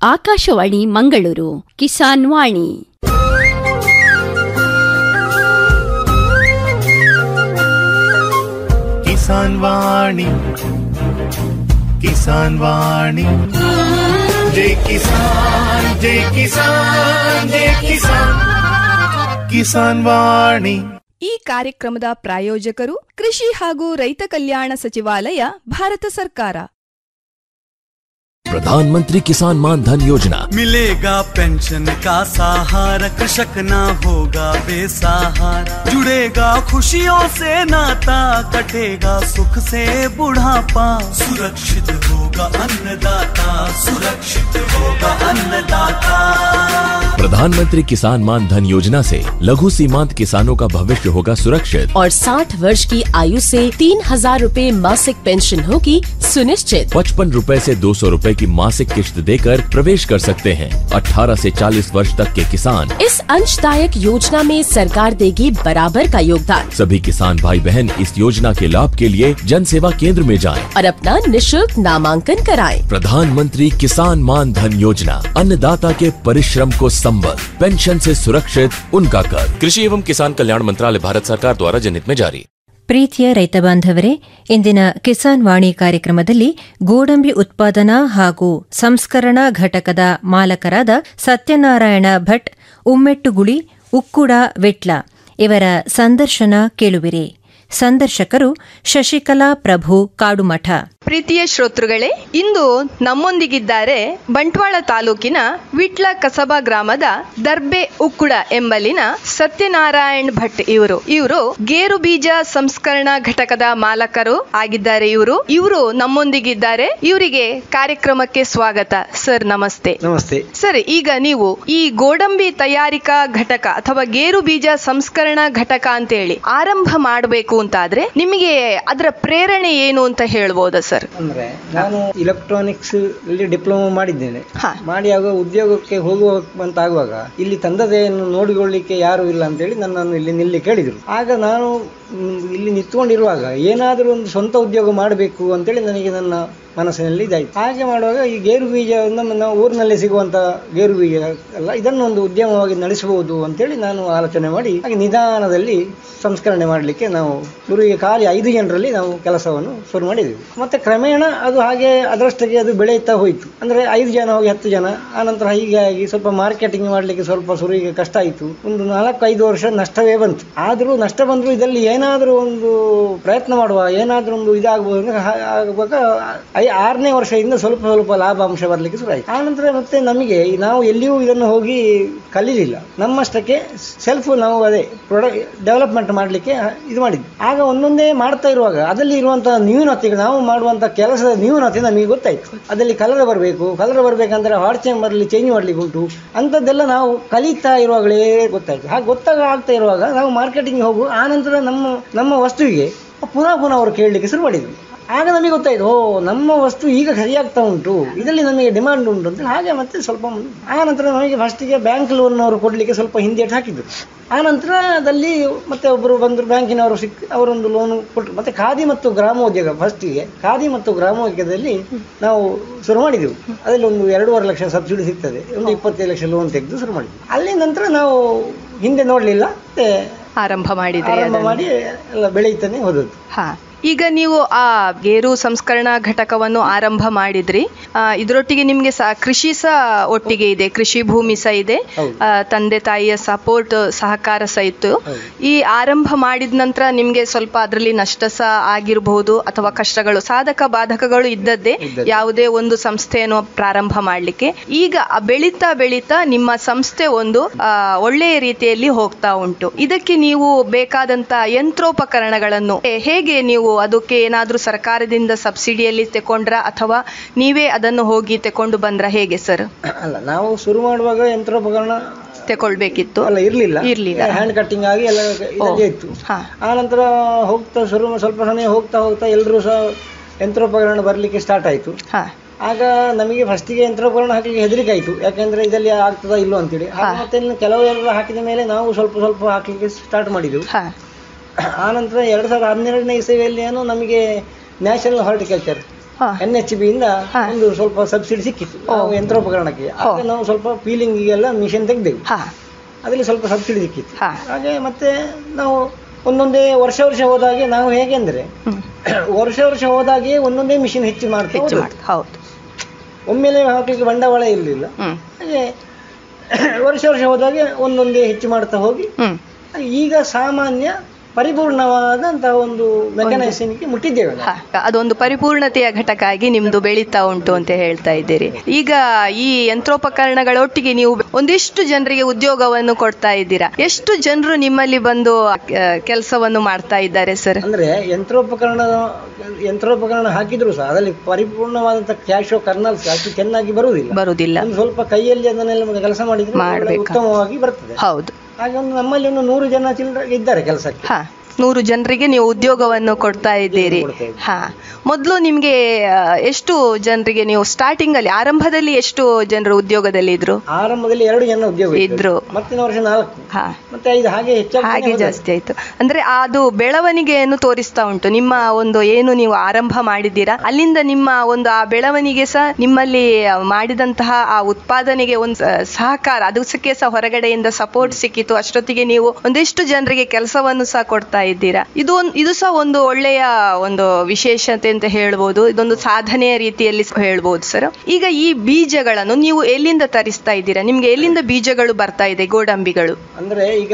ಆಕಾಶವಾಣಿ ಮಂಗಳೂರು ಕಿಸಾನ್ ವಾಣಿ ಕಿಸಾನ್ ವಾಣಿ ಕಿಸಾನ್ ವಾಣಿ ಜೈ ಕಿಸಾನ್ ಜೈ ಕಿಸಾನ್ ಜೈ ಕಿಸಾನ್ ಕಿಸಾನ್ ವಾಣಿ ಈ ಕಾರ್ಯಕ್ರಮದ ಪ್ರಾಯೋಜಕರು ಕೃಷಿ ಹಾಗೂ ರೈತ ಕಲ್ಯಾಣ ಸಚಿವಾಲಯ ಭಾರತ ಸರ್ಕಾರ प्रधानमंत्री किसान मान धन योजना मिलेगा पेंशन का सहारा कृषक ना होगा बेसहारा जुड़ेगा खुशियों से नाता कटेगा सुख से बुढ़ापा सुरक्षित होगा अन्नदाता सुरक्षित होगा अन्नदाता प्रधानमंत्री किसान मान धन योजना से लघु सीमांत किसानों का भविष्य होगा सुरक्षित और 60 वर्ष की आयु से तीन हजार रूपए मासिक पेंशन होगी सुनिश्चित पचपन रूपए से दो सौ रूपए की मासिक किश्त देकर प्रवेश कर सकते हैं 18 से 40 वर्ष तक के किसान इस अंशदायक योजना में सरकार देगी बराबर का योगदान सभी किसान भाई बहन इस योजना के लाभ के लिए जन सेवा केंद्र में जाएं। और अपना निशुल्क नामांकन कराएं। प्रधानमंत्री किसान मान धन योजना अन्नदाता के परिश्रम को संबल पेंशन से सुरक्षित उनका कर कृषि एवं किसान कल्याण मंत्रालय भारत सरकार द्वारा जनहित में जारी ಪ್ರೀತಿಯ ರೈತ ಬಾಂಧವರೇ ಇಂದಿನ ಕಿಸಾನ್ ವಾಣಿ ಕಾರ್ಯಕ್ರಮದಲ್ಲಿ ಗೋಡಂಬಿ ಉತ್ಪಾದನಾ ಹಾಗೂ ಸಂಸ್ಕರಣಾ ಘಟಕದ ಮಾಲಕರಾದ ಸತ್ಯನಾರಾಯಣ ಭಟ್ ಉಮ್ಮೆಟ್ಟುಗುಳಿ ಉಕ್ಕುಡ ವಿಟ್ಲ ಇವರ ಸಂದರ್ಶನ ಕೇಳುವಿರಿ ಸಂದರ್ಶಕರು ಶಶಿಕಲಾ ಪ್ರಭು ಕಾಡುಮಠ ಪ್ರೀತಿಯ ಶ್ರೋತೃಗಳೇ ಇಂದು ನಮ್ಮೊಂದಿಗಿದ್ದಾರೆ ಬಂಟ್ವಾಳ ತಾಲೂಕಿನ ವಿಟ್ಲ ಕಸಬಾ ಗ್ರಾಮದ ದರ್ಬೆ ಉಕ್ಕುಡ ಎಂಬಲ್ಲಿನ ಸತ್ಯನಾರಾಯಣ್ ಭಟ್ ಇವರು ಇವರು ಗೇರು ಬೀಜ ಸಂಸ್ಕರಣಾ ಘಟಕದ ಮಾಲಕರು ಆಗಿದ್ದಾರೆ ಇವರು ಇವರು ನಮ್ಮೊಂದಿಗಿದ್ದಾರೆ ಇವರಿಗೆ ಕಾರ್ಯಕ್ರಮಕ್ಕೆ ಸ್ವಾಗತ ಸರ್ ನಮಸ್ತೆ ನಮಸ್ತೆ ಸರ್ ಈಗ ನೀವು ಈ ಗೋಡಂಬಿ ತಯಾರಿಕಾ ಘಟಕ ಅಥವಾ ಗೇರು ಬೀಜ ಸಂಸ್ಕರಣಾ ಘಟಕ ಅಂತ ಹೇಳಿ ಆರಂಭ ಮಾಡಬೇಕು ಅಂತಾದ್ರೆ ನಿಮಗೆ ಅದರ ಪ್ರೇರಣೆ ಏನು ಅಂತ ಹೇಳ್ಬೋದಾ ಸರ್ ಅಂದ್ರೆ ನಾನು ಇಲೆಕ್ಟ್ರಾನಿಕ್ಸ್ ಇಲ್ಲಿ ಡಿಪ್ಲೊಮಾ ಮಾಡಿದ್ದೇನೆ ಹಾ. ಮಾಡಿ ಆಗ ಉದ್ಯೋಗಕ್ಕೆ ಹೋಗುವಂತ ಆಗುವಾಗ ಇಲ್ಲಿ ತಂದದೆಯನ್ನು ನೋಡಿಕೊಳ್ಳಿಕ್ಕೆ ಯಾರು ಇಲ್ಲ ಅಂತೇಳಿ ನನ್ನನ್ನು ಇಲ್ಲಿ ನಿಲ್ಲಿ ಕೇಳಿದರು ಆಗ ನಾನು ಮ್, ಇಲ್ಲಿ ನಿಂತ್ಕೊಂಡಿರುವಾಗ ಏನಾದರೂ ಒಂದು ಸ್ವಂತ ಉದ್ಯೋಗ ಮಾಡಬೇಕು ಅಂತೇಳಿ ನನಗೆ ನನ್ನ ಮನಸ್ಸಿನಲ್ಲಿ ಇದಾಯಿತು ಹಾಗೆ ಮಾಡುವಾಗ ಈ ಗೇರು ಬೀಜವನ್ನು ನಾವು ಊರಿನಲ್ಲಿ ಸಿಗುವಂತ ಗೇರು ಬೀಜ ಅಲ್ಲ ಇದನ್ನು ಒಂದು ಉದ್ಯಮವಾಗಿ ನಡೆಸಬಹುದು ಅಂತೇಳಿ ನಾನು ಆಲೋಚನೆ ಮಾಡಿ ಹಾಗೆ ನಿಧಾನದಲ್ಲಿ ಸಂಸ್ಕರಣೆ ಮಾಡಲಿಕ್ಕೆ ನಾವು ಶುರುವಿಗೆ ಖಾಲಿ ಐದು ಜನರಲ್ಲಿ ನಾವು ಕೆಲಸವನ್ನು ಶುರು ಮಾಡಿದ್ವಿ ಮತ್ತೆ ಕ್ರಮೇಣ ಅದು ಹಾಗೆ ಅದರಷ್ಟಕ್ಕೆ ಅದು ಬೆಳೆಯುತ್ತಾ ಹೋಯಿತು ಅಂದ್ರೆ ಐದು ಜನ ಹೋಗಿ ಹತ್ತು ಜನ ಆನಂತರ ಹೀಗಾಗಿ ಸ್ವಲ್ಪ ಮಾರ್ಕೆಟಿಂಗ್ ಮಾಡಲಿಕ್ಕೆ ಸ್ವಲ್ಪ ಶುರುವಿಗೆ ಕಷ್ಟ ಆಯಿತು ಒಂದು ನಾಲ್ಕು ಐದು ವರ್ಷ ನಷ್ಟವೇ ಬಂತು ಆದರೂ ನಷ್ಟ ಬಂದರೂ ಇದರಲ್ಲಿ ಏನಾದರೂ ಒಂದು ಪ್ರಯತ್ನ ಮಾಡುವ ಏನಾದರೂ ಒಂದು ಇದಾಗಬಹುದು ಅಂದ್ರೆ ಹಾ- ಆಗುವಾಗ ಐ ಆರನೇ ವರ್ಷದಿಂದ ಸ್ವಲ್ಪ ಸ್ವಲ್ಪ ಲಾಭಾಂಶ ಬರಲಿಕ್ಕೆ ಶುರು ಆಯಿತು ಆನಂತರ ಮತ್ತೆ ನಮಗೆ ನಾವು ಎಲ್ಲಿಯೂ ಇದನ್ನು ಹೋಗಿ ಕಲೀಲಿಲ್ಲ ನಮ್ಮಷ್ಟಕ್ಕೆ ಸೆಲ್ಫ್ ನಾವು ಅದೇ ಪ್ರಾಡಕ್ಟ್ ಡೆವಲಪ್ಮೆಂಟ್ ಮಾಡಲಿಕ್ಕೆ ಇದು ಮಾಡಿದ್ವಿ ಆಗ ಒಂದೊಂದೇ ಮಾಡ್ತಾ ಇರುವಾಗ ಅದರಲ್ಲಿ ಇರುವಂತಹ ನ್ಯೂನತೆಗಳು ನಾವು ಮಾಡುವಂತ ಕೆಲಸದ ನ್ಯೂನತೆ ನಮಗೆ ಗೊತ್ತಾಯ್ತು ಅದರಲ್ಲಿ ಕಲರ್ ಬರಬೇಕು ಕಲರ್ ಬರಬೇಕಂದ್ರೆ ಹಾಟ್ ಚೇಂಬರ್ಲಿ ಚೇಂಜ್ ಮಾಡ್ಲಿಕ್ಕೆ ಉಂಟು ಅಂಥದ್ದೆಲ್ಲ ನಾವು ಕಲಿತಾ ಇರುವಾಗಲೇ ಗೊತ್ತಾಯ್ತು ಹಾಗೆ ಗೊತ್ತಾಗ ಆಗ್ತಾ ಇರುವಾಗ ನಾವು ಮಾರ್ಕೆಟಿಂಗ್ ಹೋಗು ಆನಂತರ ನಮ್ಮ ನಮ್ಮ ವಸ್ತುವಿಗೆ ಪುನಃ ಪುನಃ ಅವರು ಕೇಳಲಿಕ್ಕೆ ಶುರು ಮಾಡಿದ್ರು ಆಗ ನಮಗೆ ಗೊತ್ತಾಯ್ತು ಓ ನಮ್ಮ ವಸ್ತು ಈಗ ಸರಿಯಾಗ್ತಾ ಉಂಟು ಇದರಲ್ಲಿ ನಮಗೆ ಡಿಮಾಂಡ್ ಉಂಟು ಅಂತ ಹಾಗೆ ಮತ್ತೆ ಸ್ವಲ್ಪ ಮುಂದೆ ಆ ನಂತರ ನಮಗೆ ಫಸ್ಟಿಗೆ ಬ್ಯಾಂಕ್ ಲೋನ್ ಅವರು ಕೊಡಲಿಕ್ಕೆ ಸ್ವಲ್ಪ ಹಿಂದೇಟು ಹಾಕಿದ್ರು ಆ ನಂತರದಲ್ಲಿ ಮತ್ತೆ ಒಬ್ಬರು ಬಂದರು ಬ್ಯಾಂಕಿನವರು ಸಿಕ್ ಅವರೊಂದು ಲೋನ್ ಕೊಟ್ಟರು ಮತ್ತೆ ಖಾದಿ ಮತ್ತು ಗ್ರಾಮೋದ್ಯೋಗ ಫಸ್ಟಿಗೆ ಖಾದಿ ಮತ್ತು ಗ್ರಾಮೋದ್ಯೋಗದಲ್ಲಿ ನಾವು ಶುರು ಮಾಡಿದೆವು ಅದರಲ್ಲಿ ಒಂದು ಎರಡೂವರೆ ಲಕ್ಷ ಸಬ್ಸಿಡಿ ಸಿಗ್ತದೆ ಒಂದು ಇಪ್ಪತ್ತೈದು ಲಕ್ಷ ಲೋನ್ ತೆಗೆದು ಶುರು ಮಾಡಿದ್ವಿ ಅಲ್ಲಿ ನಂತರ ನಾವು ಹಿಂದೆ ನೋಡಲಿಲ್ಲ ಮತ್ತೆ ಆರಂಭ ಮಾಡಿದ್ರಿ ಆರಂಭ ಅದನ್ನು. ಮಾಡಿ ಎಲ್ಲ ಬೆಳೀತಾನೆ ಹೋದದ್ದು ಹಾ ಈಗ ನೀವು ಆ ಗೇರು ಸಂಸ್ಕರಣಾ ಘಟಕವನ್ನು ಆರಂಭ ಮಾಡಿದ್ರಿ ಆ, ಇದರೊಟ್ಟಿಗೆ ನಿಮ್ಗೆ ಸಹ ಕೃಷಿ ಸಹ ಒಟ್ಟಿಗೆ ಇದೆ ಕೃಷಿ ಭೂಮಿ ಸಹ ಇದೆ ಹೌದು. ಆ, ತಂದೆ ತಾಯಿಯ ಸಪೋರ್ಟ್ ಸಹಕಾರ ಸಹ ಇತ್ತು ಹೌದು. ಈ ಆರಂಭ ಮಾಡಿದ ನಂತರ ನಿಮ್ಗೆ ಸ್ವಲ್ಪ ಅದರಲ್ಲಿ ನಷ್ಟ ಸಹ ಆಗಿರಬಹುದು ಅಥವಾ ಕಷ್ಟಗಳು ಸಾಧಕ ಬಾಧಕಗಳು ಇದ್ದದ್ದೇ ಇದ್ದದ್ದೇ. ಯಾವುದೇ ಒಂದು ಸಂಸ್ಥೆಯನ್ನು ಪ್ರಾರಂಭ ಮಾಡಲಿಕ್ಕೆ ಈಗ ಆ ಬೆಳೀತಾ ಬೆಳೀತಾ ನಿಮ್ಮ ಸಂಸ್ಥೆ ಒಂದು ಆ, ಒಳ್ಳೆಯ ರೀತಿಯಲ್ಲಿ ಹೋಗ್ತಾ ಉಂಟು ಇದಕ್ಕೆ ನೀವು ಬೇಕಾದಂತ ಯಂತ್ರೋಪಕರಣಗಳನ್ನು ಹೇ- ಹೇಗೆ ನೀವು ಅದಕ್ಕೆ ಏನಾದ್ರೂ ಸರ್ಕಾರದಿಂದ ಸಬ್ಸಿಡಿಯಲ್ಲಿ ತೆಕೊಂಡ್ರ ಅಥವಾ ನೀವೇ ಅದನ್ನು ಹೋಗಿ ತೆಕೊಂಡು ಬಂದ್ರ ಹೇಗೆ ಸರ್ ಅಲ್ಲ ನಾವು ಶುರು ಮಾಡುವಾಗ ಯಂತ್ರೋಪಕರಣ ತೆಕೊಳ್ಬೇಕಿತ್ತು ಅಲ್ಲ ಇರ್ಲಿಲ್ಲ ಇರ್ಲಿಲ್ಲ. ಹ್ಯಾಂಡ್ ಕಟ್ಟಿಂಗ್ ಆಗಿ ಎಲ್ಲ ಇದಕ್ಕೆ ಇತ್ತು ಹಾ. ಆ ನಂತರ ಹೋಗ್ತಾ ಶುರು ಸ್ವಲ್ಪ ಸಮಯ ಹೋಗ್ತಾ ಹೋಗ್ತಾ ಎಲ್ಲರೂ ಸಹ ಯಂತ್ರೋಪಕರಣ ಬರಲಿಕ್ಕೆ ಸ್ಟಾರ್ಟ್ ಆಯಿತು ಹಾ ಆಗ ನಮಗೆ ಫಸ್ಟಿಗೆ ಯಂತ್ರೋಪಕರಣ ಹಾಕಲಿಕ್ಕೆ ಹೆದರಿಕೆ ಆಯಿತು ಯಾಕೆಂದ್ರೆ ಇದರಲ್ಲಿ ಆಗ್ತದಾ ಇಲ್ಲೋ ಅಂತೇಳಿ ಆಗ ಹಾ. ಮತ್ತೆ ಇನ್ನು ಕೆಲವೆಲ್ಲ ಹಾಕಿದ ಮೇಲೆ ನಾವು ಸ್ವಲ್ಪ ಸ್ವಲ್ಪ ಹಾಕಲಿಕ್ಕೆ ಸ್ಟಾರ್ಟ್ ಮಾಡಿದೆವು ಹಾ ಆ ನಂತರ ಎರಡು ಸಾವಿರದ ಹನ್ನೆರಡನೇ ಇಸವಿಯಲ್ಲಿ ಏನೋ ನಮಗೆ ನ್ಯಾಷನಲ್ ಹಾರ್ಟಿಕಲ್ಚರ್ ಹಾ. ಎನ್ ಎಚ್ ಬಿ ಇಂದ ಹಾ. ಒಂದು ಸ್ವಲ್ಪ ಸಬ್ಸಿಡಿ ಸಿಕ್ಕಿತ್ತು ನಾವು ಯಂತ್ರೋಪಕರಣಕ್ಕೆ ಆಗ ನಾವು ಸ್ವಲ್ಪ ಪೀಲಿಂಗಿಗೆಲ್ಲ ಮಿಷನ್ ತೆಗೆದೆವು ಹಾ ಅದರಲ್ಲಿ ಸ್ವಲ್ಪ ಸಬ್ಸಿಡಿ ಸಿಕ್ಕಿತ್ತು ಹಾ. ಹಾಗೆ ಮತ್ತೆ ನಾವು ಒಂದೊಂದೇ ವರ್ಷ ವರ್ಷ ಹೋದಾಗೆ ನಾವು ಹೇಗೆ ಅಂದ್ರೆ ಹ್ಮ್. ವರ್ಷ ವರ್ಷ ಹೋದಾಗೆ ಒಂದೊಂದೇ ಮಿಷಿನ್ ಹೆಚ್ಚು ಮಾಡ್ತಾ ಹೆಚ್ಚು ಹೋದದ್ದು. ಮಾಡಿ ಹೌದು ಒಮ್ಮೆಲೆ ಹಾಕಲಿಕ್ಕೆ ಬಂಡವಾಳ ಇರಲಿಲ್ಲ ಹ್ಮ್ ಹಾಗೆ ವರ್ಷ ವರ್ಷ ಹೋದಾಗೆ ಒಂದೊಂದೇ ಹೆಚ್ಚು ಮಾಡ್ತಾ ಹೋಗಿ ಹ್ಮ್ ಈಗ ಸಾಮಾನ್ಯ ಪರಿಪೂರ್ಣವಾದಂತಹ ಒಂದು ಮೆಕ್ಯಾನೈಸೇಷನ್ಗೆ ಮುಟ್ಟಿದ್ದೇವೆ ನಾವು. ಹಾ, ಅದೊಂದು ಪರಿಪೂರ್ಣತೆಯ ಘಟಕ ಆಗಿ ನಿಮ್ದು ಬೆಳೀತಾ ಉಂಟು ಅಂತ ಹೇಳ್ತಾ ಇದ್ದೀರಿ ಈಗ ಈ ಯಂತ್ರೋಪಕರಣಗಳೊಟ್ಟಿಗೆ ನೀವು ಒಂದಿಷ್ಟು ಜನರಿಗೆ ಉದ್ಯೋಗವನ್ನು ಕೊಡ್ತಾ ಇದ್ದೀರಾ ಎಷ್ಟು ಜನರು ನಿಮ್ಮಲ್ಲಿ ಬಂದು ಕೆಲಸವನ್ನು ಮಾಡ್ತಾ ಇದ್ದಾರೆ ಸರ್ ಅಂದ್ರೆ ಯಂತ್ರೋಪಕರಣ ಯಂತ್ರೋಪಕರಣ ಹಾಕಿದ್ರು ಸಹ ಅದರಲ್ಲಿ ಪರಿಪೂರ್ಣವಾದಂತಹ ಕ್ಯಾಶೋ ಕರ್ನಲ್ಸ್ ಅಷ್ಟು ಚೆನ್ನಾಗಿ ಬರುವುದಿಲ್ಲ ಬರುವುದಿಲ್ಲ ಒಂದು ಸ್ವಲ್ಪ ಕೈಯಲ್ಲಿ ಅದನ್ನೆಲ್ಲ ಕೆಲಸ ಮಾಡಿದ್ರೆ ಒಳ್ಳೆ ಮಾಡ್ಬೇಕಾ? ಉತ್ತಮವಾಗಿ ಬರ್ತದೆ ಹೌದು ಹಾಗೆ ಒಂದು ನಮ್ಮಲ್ಲಿ ಒಂದು ನೂರು ಜನ ಚಿಲ್ಲರೆ ಇದ್ದಾರೆ ಕೆಲಸಕ್ಕೆ ಹಾ ನೂರು ಜನರಿಗೆ ನೀವು ಉದ್ಯೋಗವನ್ನು ಕೊಡ್ತಾ ಇದ್ದೀರಿ ಕೊಡ್ತಾ ಇದ್ದೀವಿ. ಹಾ ಮೊದಲು ನಿಮ್ಗೆ ಆ, ಎಷ್ಟು ಜನರಿಗೆ ನೀವು ಸ್ಟಾರ್ಟಿಂಗ್ ಅಲ್ಲಿ ಆರಂಭದಲ್ಲಿ ಎಷ್ಟು ಜನರು ಉದ್ಯೋಗದಲ್ಲಿ ಇದ್ರು ಆರಂಭದಲ್ಲಿ ಎರಡು ಜನ ಉದ್ಯೋಗ ಇದ್ರು. ಮತ್ತಿನ ವರ್ಷ ನಾಲ್ಕು ಹಾ ಮತ್ತೆ ಐದು ಹಾಗೆ ಹೆಚ್ಚಾಗಿ ಹಾಗೆ ಜಾಸ್ತಿ ಆಯ್ತು ಅಂದ್ರೆ ಅದು ಬೆಳವಣಿಗೆಯನ್ನು ತೋರಿಸ್ತಾ ಉಂಟು ನಿಮ್ಮ ಒಂದು ಏನು ನೀವು ಆರಂಭ ಮಾಡಿದ್ದೀರಾ ಅಲ್ಲಿಂದ ನಿಮ್ಮ ಒಂದು ಆ ಬೆಳವಣಿಗೆ ಸಹ ನಿಮ್ಮಲ್ಲಿ ಮಾಡಿದಂತಹ ಆ ಉತ್ಪಾದನೆಗೆ ಒಂದು ಸ- ಸಹಕಾರ ಅದಕ್ಕೆ ಸಹ ಹೊರಗಡೆಯಿಂದ ಸಪೋರ್ಟ್ ಸಿಕ್ಕಿತು ಅಷ್ಟೊತ್ತಿಗೆ ನೀವು ಒಂದಿಷ್ಟು ಜನರಿಗೆ ಕೆಲಸವನ್ನು ಸಹ ಕೊಡ್ತಾ ಇದ್ದೀರಾ ಇದು ಒಂದು ಇದು ಸಹ ಒಂದು ಒಳ್ಳೆಯ ಒಂದು ವಿಶೇಷತೆ ಅಂತ ಹೇಳ್ಬೋದು ಇದೊಂದು ಸಾಧನೆಯ ರೀತಿಯಲ್ಲಿ ಸ ಹೇಳ್ಬೋದು ಸರ್ ಈಗ ಈ ಬೀಜಗಳನ್ನು ನೀವು ಎಲ್ಲಿಂದ ತರಿಸ್ತಾ ಇದ್ದೀರಾ ನಿಮ್ಗೆ ಎಲ್ಲಿಂದ ಬೀಜಗಳು ಬರ್ತಾ ಇದೆ ಗೋಡಂಬಿಗಳು ಅಂದ್ರೆ ಈಗ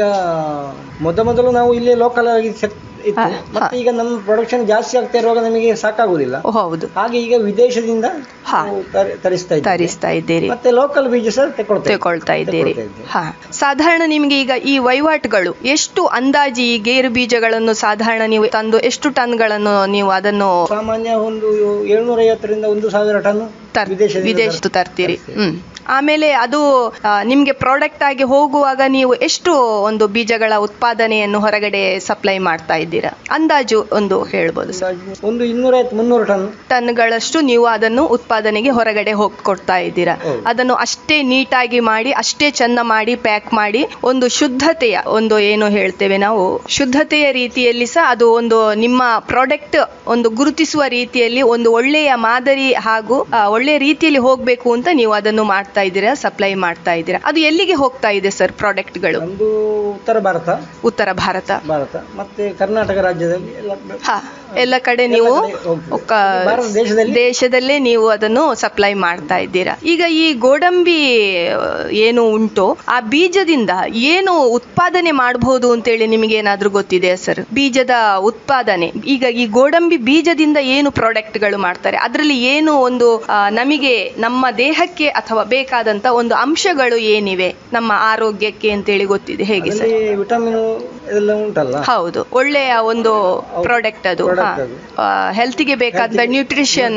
ಮೊದ ಮೊದಲು ನಾವು ಇಲ್ಲಿ ಲೋಕಲ್ ಆಗಿ ಸೆಟ್ ಇತ್ತು ಹಾ, ಮತ್ತೆ ಈಗ ನಮ್ಮ ಪ್ರೊಡಕ್ಷನ್ ಜಾಸ್ತಿ ಆಗ್ತಾ ಇರುವಾಗ ನಮಗೆ ಸಾಕಾಗುದಿಲ್ಲ ಓ, ಹೌದು ಹಾಗೆ ಈಗ ವಿದೇಶದಿಂದ ಹಾ. ನಾವು ತರ- ತರಿಸ್ತಾ ಇದ್ದೀವಿ ತರಿಸ್ತಾ ಇದ್ದೀರಿ ಮತ್ತೆ ಲೋಕಲ್ ಬೀಜ ಸಹ ತಗೊಳ್ತಾ ಇದ್ದೀವಿ. ತಗೊಳ್ತಾ ಇದ್ದೀರಿ ತಗೊಳ್ತಾ ಇದ್ದೀವಿ. ಹಾ ಸಾಧಾರಣ ನಿಮ್ಗೆ ಈಗ ಈ ವಹಿವಾಟುಗಳು ಎಷ್ಟು ಅಂದಾಜಿ ಈ ಗೇರು ಬೀಜಗಳನ್ನು ಸಾಧಾರಣ ನೀವು ತಂದು ಎಷ್ಟು ಟನ್ಗಳನ್ನು ನೀವು ಅದನ್ನು ಸಾಮಾನ್ಯ ಒಂದು ಏಳ್ನೂರ ಐವತ್ತರಿಂದ ಒಂದು ಸಾವಿರ ಟನ್ ತರ್- ವಿದೇಶದಿಂದ ವಿದೇಶ ತರ್- ತರ್ತೀರಿ ತರಿಸ್ತೇವೆ. ಹ್ಮ್ ಆಮೇಲೆ ಅದು ಆ, ನಿಮ್ಗೆ ಪ್ರಾಡಕ್ಟ್ ಆಗಿ ಹೋಗುವಾಗ ನೀವು ಎಷ್ಟು ಒಂದು ಬೀಜಗಳ ಉತ್ಪಾದನೆಯನ್ನು ಹೊರಗಡೆ ಸಪ್ಲೈ ಮಾಡ್ತಾ ಇದ್ದೀರಾ ಅಂದಾಜು ಒಂದು ಹೇಳ್ಬೋದು ಸರ್ ಒಂದು ಇನ್ನೂರ ಐವತ್ತು ಮುನ್ನೂರು ಟನ್ ಟನ್ಗಳಷ್ಟು ನೀವು ಅದನ್ನು ಉತ್ಪಾದನೆಗೆ ಹೊರಗಡೆ ಹೋಗಿ ಕೊಡ್ತಾ ಇದ್ದೀರಾ ಹೌದು. ಅದನ್ನು ಅಷ್ಟೇ ನೀಟಾಗಿ ಮಾಡಿ ಅಷ್ಟೇ ಚಂದ ಮಾಡಿ ಪ್ಯಾಕ್ ಮಾಡಿ ಒಂದು ಶುದ್ಧತೆಯ ಒಂದು ಏನು ಹೇಳ್ತೇವೆ ನಾವು ಶುದ್ಧತೆಯ ರೀತಿಯಲ್ಲಿ ಸಹ ಅದು ಒಂದು ನಿಮ್ಮ ಪ್ರಾಡಕ್ಟ್ ಒಂದು ಗುರುತಿಸುವ ರೀತಿಯಲ್ಲಿ ಒಂದು ಒಳ್ಳೆಯ ಮಾದರಿ ಹಾಗೂ ಆ, ಒಳ್ಳೆಯ ರೀತಿಯಲ್ಲಿ ಹೋಗ್ಬೇಕು ಅಂತ ನೀವು ಅದನ್ನು ಮಾಡ್ತಾ ಇದ್ದೀರಾ ಸಪ್ಲೈ ಮಾಡ್ತಾ ಇದ್ದೀರಾ ಅದು ಎಲ್ಲಿಗೆ ಹೋಗ್ತಾ ಇದೆ ಸರ್ ಪ್ರಾಡಕ್ಟ್ಗಳು ಒಂದು ಉತ್ತರ ಭಾರತ ಉತ್ತರ ಭಾರತ ಭಾರತ ಮತ್ತೆ ಕರ್ನಾಟಕ ರಾಜ್ಯದಲ್ಲಿ ಎಲ್ಲ ಹಾ ಎಲ್ಲ ಕಡೆ ನೀವು ಕಡೆ ಹೋಗ್ತದೆ. ಒಕ್ಕ- ಭಾರತ ದೇಶದಲ್ಲಿ? ದೇಶದಲ್ಲೇ ನೀವು ಅದನ್ನು ಸಪ್ಲೈ ಮಾಡ್ತಾ ಇದ್ದೀರಾ ಈಗ ಈ ಗೋಡಂಬಿ ಆ, ಏನು ಉಂಟು ಆ ಬೀಜದಿಂದ ಏನು ಉತ್ಪಾದನೆ ಮಾಡಬಹುದು ಅಂತೇಳಿ ನಿಮಗೆ ಏನಾದ್ರೂ ಗೊತ್ತಿದೆಯಾ ಸರ್ ಬೀಜದ ಉತ್ಪಾದನೆ ಈಗ ಈ ಗೋಡಂಬಿ ಬೀಜದಿಂದ ಏನು ಪ್ರಾಡಕ್ಟ್ಗಳು ಮಾಡ್ತಾರೆ ಅದರಲ್ಲಿ ಏನು ಒಂದು ಆ, ನಮಗೆ ನಮ್ಮ ದೇಹಕ್ಕೆ ಅಥವಾ ಬೇಕಾದಂತ ಒಂದು ಅಂಶಗಳು ಏನಿವೆ ನಮ್ಮ ಆರೋಗ್ಯಕ್ಕೆ ಅಂತೇಳಿ ಗೊತ್ತಿದೆ ಹೇಗೆ ಸರ್ ಅದರಲ್ಲಿ ವಿಟಮಿನ್ ಎಲ್ಲ ಉಂಟಲ್ಲ ಹೌದು ಒಳ್ಳೆಯ ಒಂದು ಪ್ರಾಡಕ್ಟ್ ಅದು product ಅದು. ಹೆಲ್ತ್ಗೆ ಬೇಕಾದ Health ಗೆ ನ್ಯೂಟ್ರಿಷನ್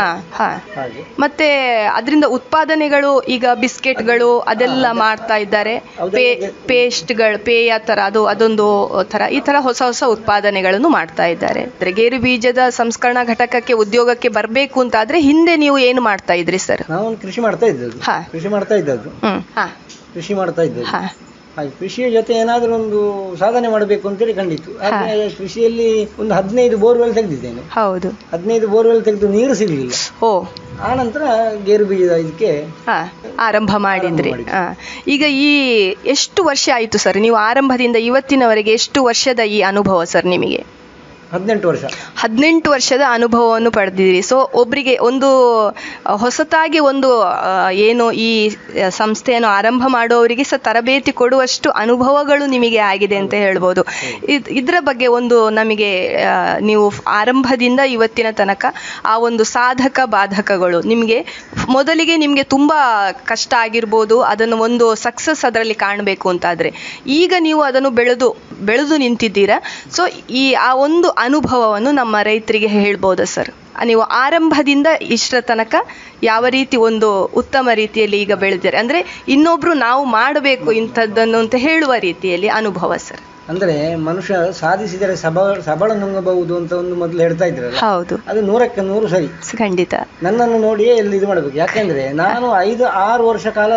ಹಾಗೆ ಮತ್ತೆ ಅದರಿಂದ ಉತ್ಪಾದನೆಗಳು ಈಗ ಬಿಸ್ಕೆಟ್ಗಳು ಅದೆಲ್ಲ ಮಾಡ್ತಾ ಇದ್ದಾರೆ ಅದೆಲ್ಲ ಪೇಸ್ಟ್ಗಳು ಪೇಯ ತರ ಅದು ಅದೊಂದು ತರ ಈ ತರ ಹೊಸ ಹೊಸ ಉತ್ಪಾದನೆಗಳನ್ನು ಮಾಡ್ತಾ ಇದ್ದಾರೆ ಅಂದ್ರೆ ಗೇರು ಬೀಜದ ಸಂಸ್ಕರಣಾ ಘಟಕಕ್ಕೆ ಉದ್ಯೋಗಕ್ಕೆ ಬರಬೇಕು ಅಂತಾದ್ರೆ ಹಿಂದೆ ನೀವು ಏನು ಮಾಡ್ತಾ ಇದ್ರಿ ಸರ್ ನಾವು ಒಂದು ಕೃಷಿ ಮಾಡ್ತಾ ಇದ್ದದ್ದು ಹಾ. ಕೃಷಿ ಮಾಡ್ತಾ ಇದ್ದದ್ದು ಹ್ಮ್ ಹಾ ಕೃಷಿ ಮಾಡ್ತಾ ಇದ್ದದ್ದು ಹಾ ಹಾಗೆ ಕೃಷಿಯ ಜೊತೆ ಏನಾದರೂ ಒಂದು ಸಾಧನೆ ಮಾಡಬೇಕು ಅಂತೇಳಿ ಖಂಡಿತು ಹಾಗೆ ಕೃಷಿಯಲ್ಲಿ ಒಂದು ಹದಿನೈದು ಬೋರ್ವೆಲ್ ತೆಗೆದಿದ್ದೇನೆ ಹೌದು ಹದಿನೈದು ಬೋರ್ವೆಲ್ ತೆಗೆದು ನೀರು ಸಿಗಲಿಲ್ಲ ಓ ಆ ನಂತರ ಗೇರು ಬೀಜದ ಇದಕ್ಕೆ ಹಾ ಆರಂಭ ಮಾಡಿದ್ರಿ ಮಾಡಿದ್ವಿ. ಹಾ ಈಗ ಈ ಎಷ್ಟು ವರ್ಷ ಆಯಿತು ಸರ್ ನೀವು ಆರಂಭದಿಂದ ಇವತ್ತಿನವರೆಗೆ ಎಷ್ಟು ವರ್ಷದ ಈ ಅನುಭವ ಸರ್ ನಿಮಗೆ ಹದಿನೆಂಟು ವರ್ಷ ಹದಿನೆಂಟು ವರ್ಷದ ಅನುಭವವನ್ನು ಪಡೆದಿದ್ದೀರಿ ಸೊ ಒಬ್ಬರಿಗೆ ಒಂದು ಆ, ಹೊಸತಾಗಿ ಒಂದು ಆ, ಏನು ಈ ಆ, ಸಂಸ್ಥೆಯನ್ನು ಆರಂಭ ಮಾಡುವವರಿಗೆ ಸಹ ತರಬೇತಿ ಕೊಡುವಷ್ಟು ಅನುಭವಗಳು ನಿಮಗೆ ಆಗಿದೆ ಅಂತ ಹೇಳ್ಬೋದು ಇದ್- ಇದರ ಬಗ್ಗೆ ಒಂದು ನಮಗೆ ಆ, ನೀವು ಆರಂಭದಿಂದ ಇವತ್ತಿನ ತನಕ ಆ ಒಂದು ಸಾಧಕ ಬಾಧಕಗಳು ನಿಮಗೆ ಮೊದಲಿಗೆ ನಿಮಗೆ ತುಂಬ ಕಷ್ಟ ಆಗಿರ್ಬೋದು ಅದನ್ನು ಒಂದು ಸಕ್ಸಸ್ ಅದರಲ್ಲಿ ಕಾಣಬೇಕು ಅಂತಾದರೆ ಈಗ ನೀವು ಅದನ್ನು ಬೆಳೆದು ಬೆಳೆದು ನಿಂತಿದ್ದೀರಾ ಸೊ ಈ ಆ ಒಂದು ಅನುಭವವನ್ನು ನಮ್ಮ ರೈತರಿಗೆ ಹೇಳ್ಬೋದಾ ಸರ್ ನೀವು ಆರಂಭದಿಂದ ಇಷ್ಟರ ತನಕ ಯಾವ ರೀತಿ ಒಂದು ಉತ್ತಮ ರೀತಿಯಲ್ಲಿ ಈಗ ಬೆಳೆದಿದ್ದಾರೆ ಅಂದರೆ ಇನ್ನೊಬ್ರು ನಾವು ಮಾಡಬೇಕು ಇಂಥದ್ದನ್ನು ಅಂತ ಹೇಳುವ ರೀತಿಯಲ್ಲಿ ಅನುಭವ ಸರ್ ಅಂದ್ರೆ ಮನುಷ್ಯ ಸಾಧಿಸಿದರೆ ಸಬ ಸಬಳ ನುಂಗಬಹುದು ಅಂತ ಒಂದು ಮೊದಲು ಹೇಳ್ತಾ ಇದ್ರಲ್ಲ ಹೌದು ಅದು ನೂರಕ್ಕೆ ನೂರು ಸರಿ ಖಂಡಿತ ನನ್ನನ್ನು ನೋಡಿಯೇ ಎಲ್ಲಿ ಇದು ಮಾಡಬೇಕು ಯಾಕೆಂದ್ರೆ ನಾನು ಐದು ಆರು ವರ್ಷ ಕಾಲ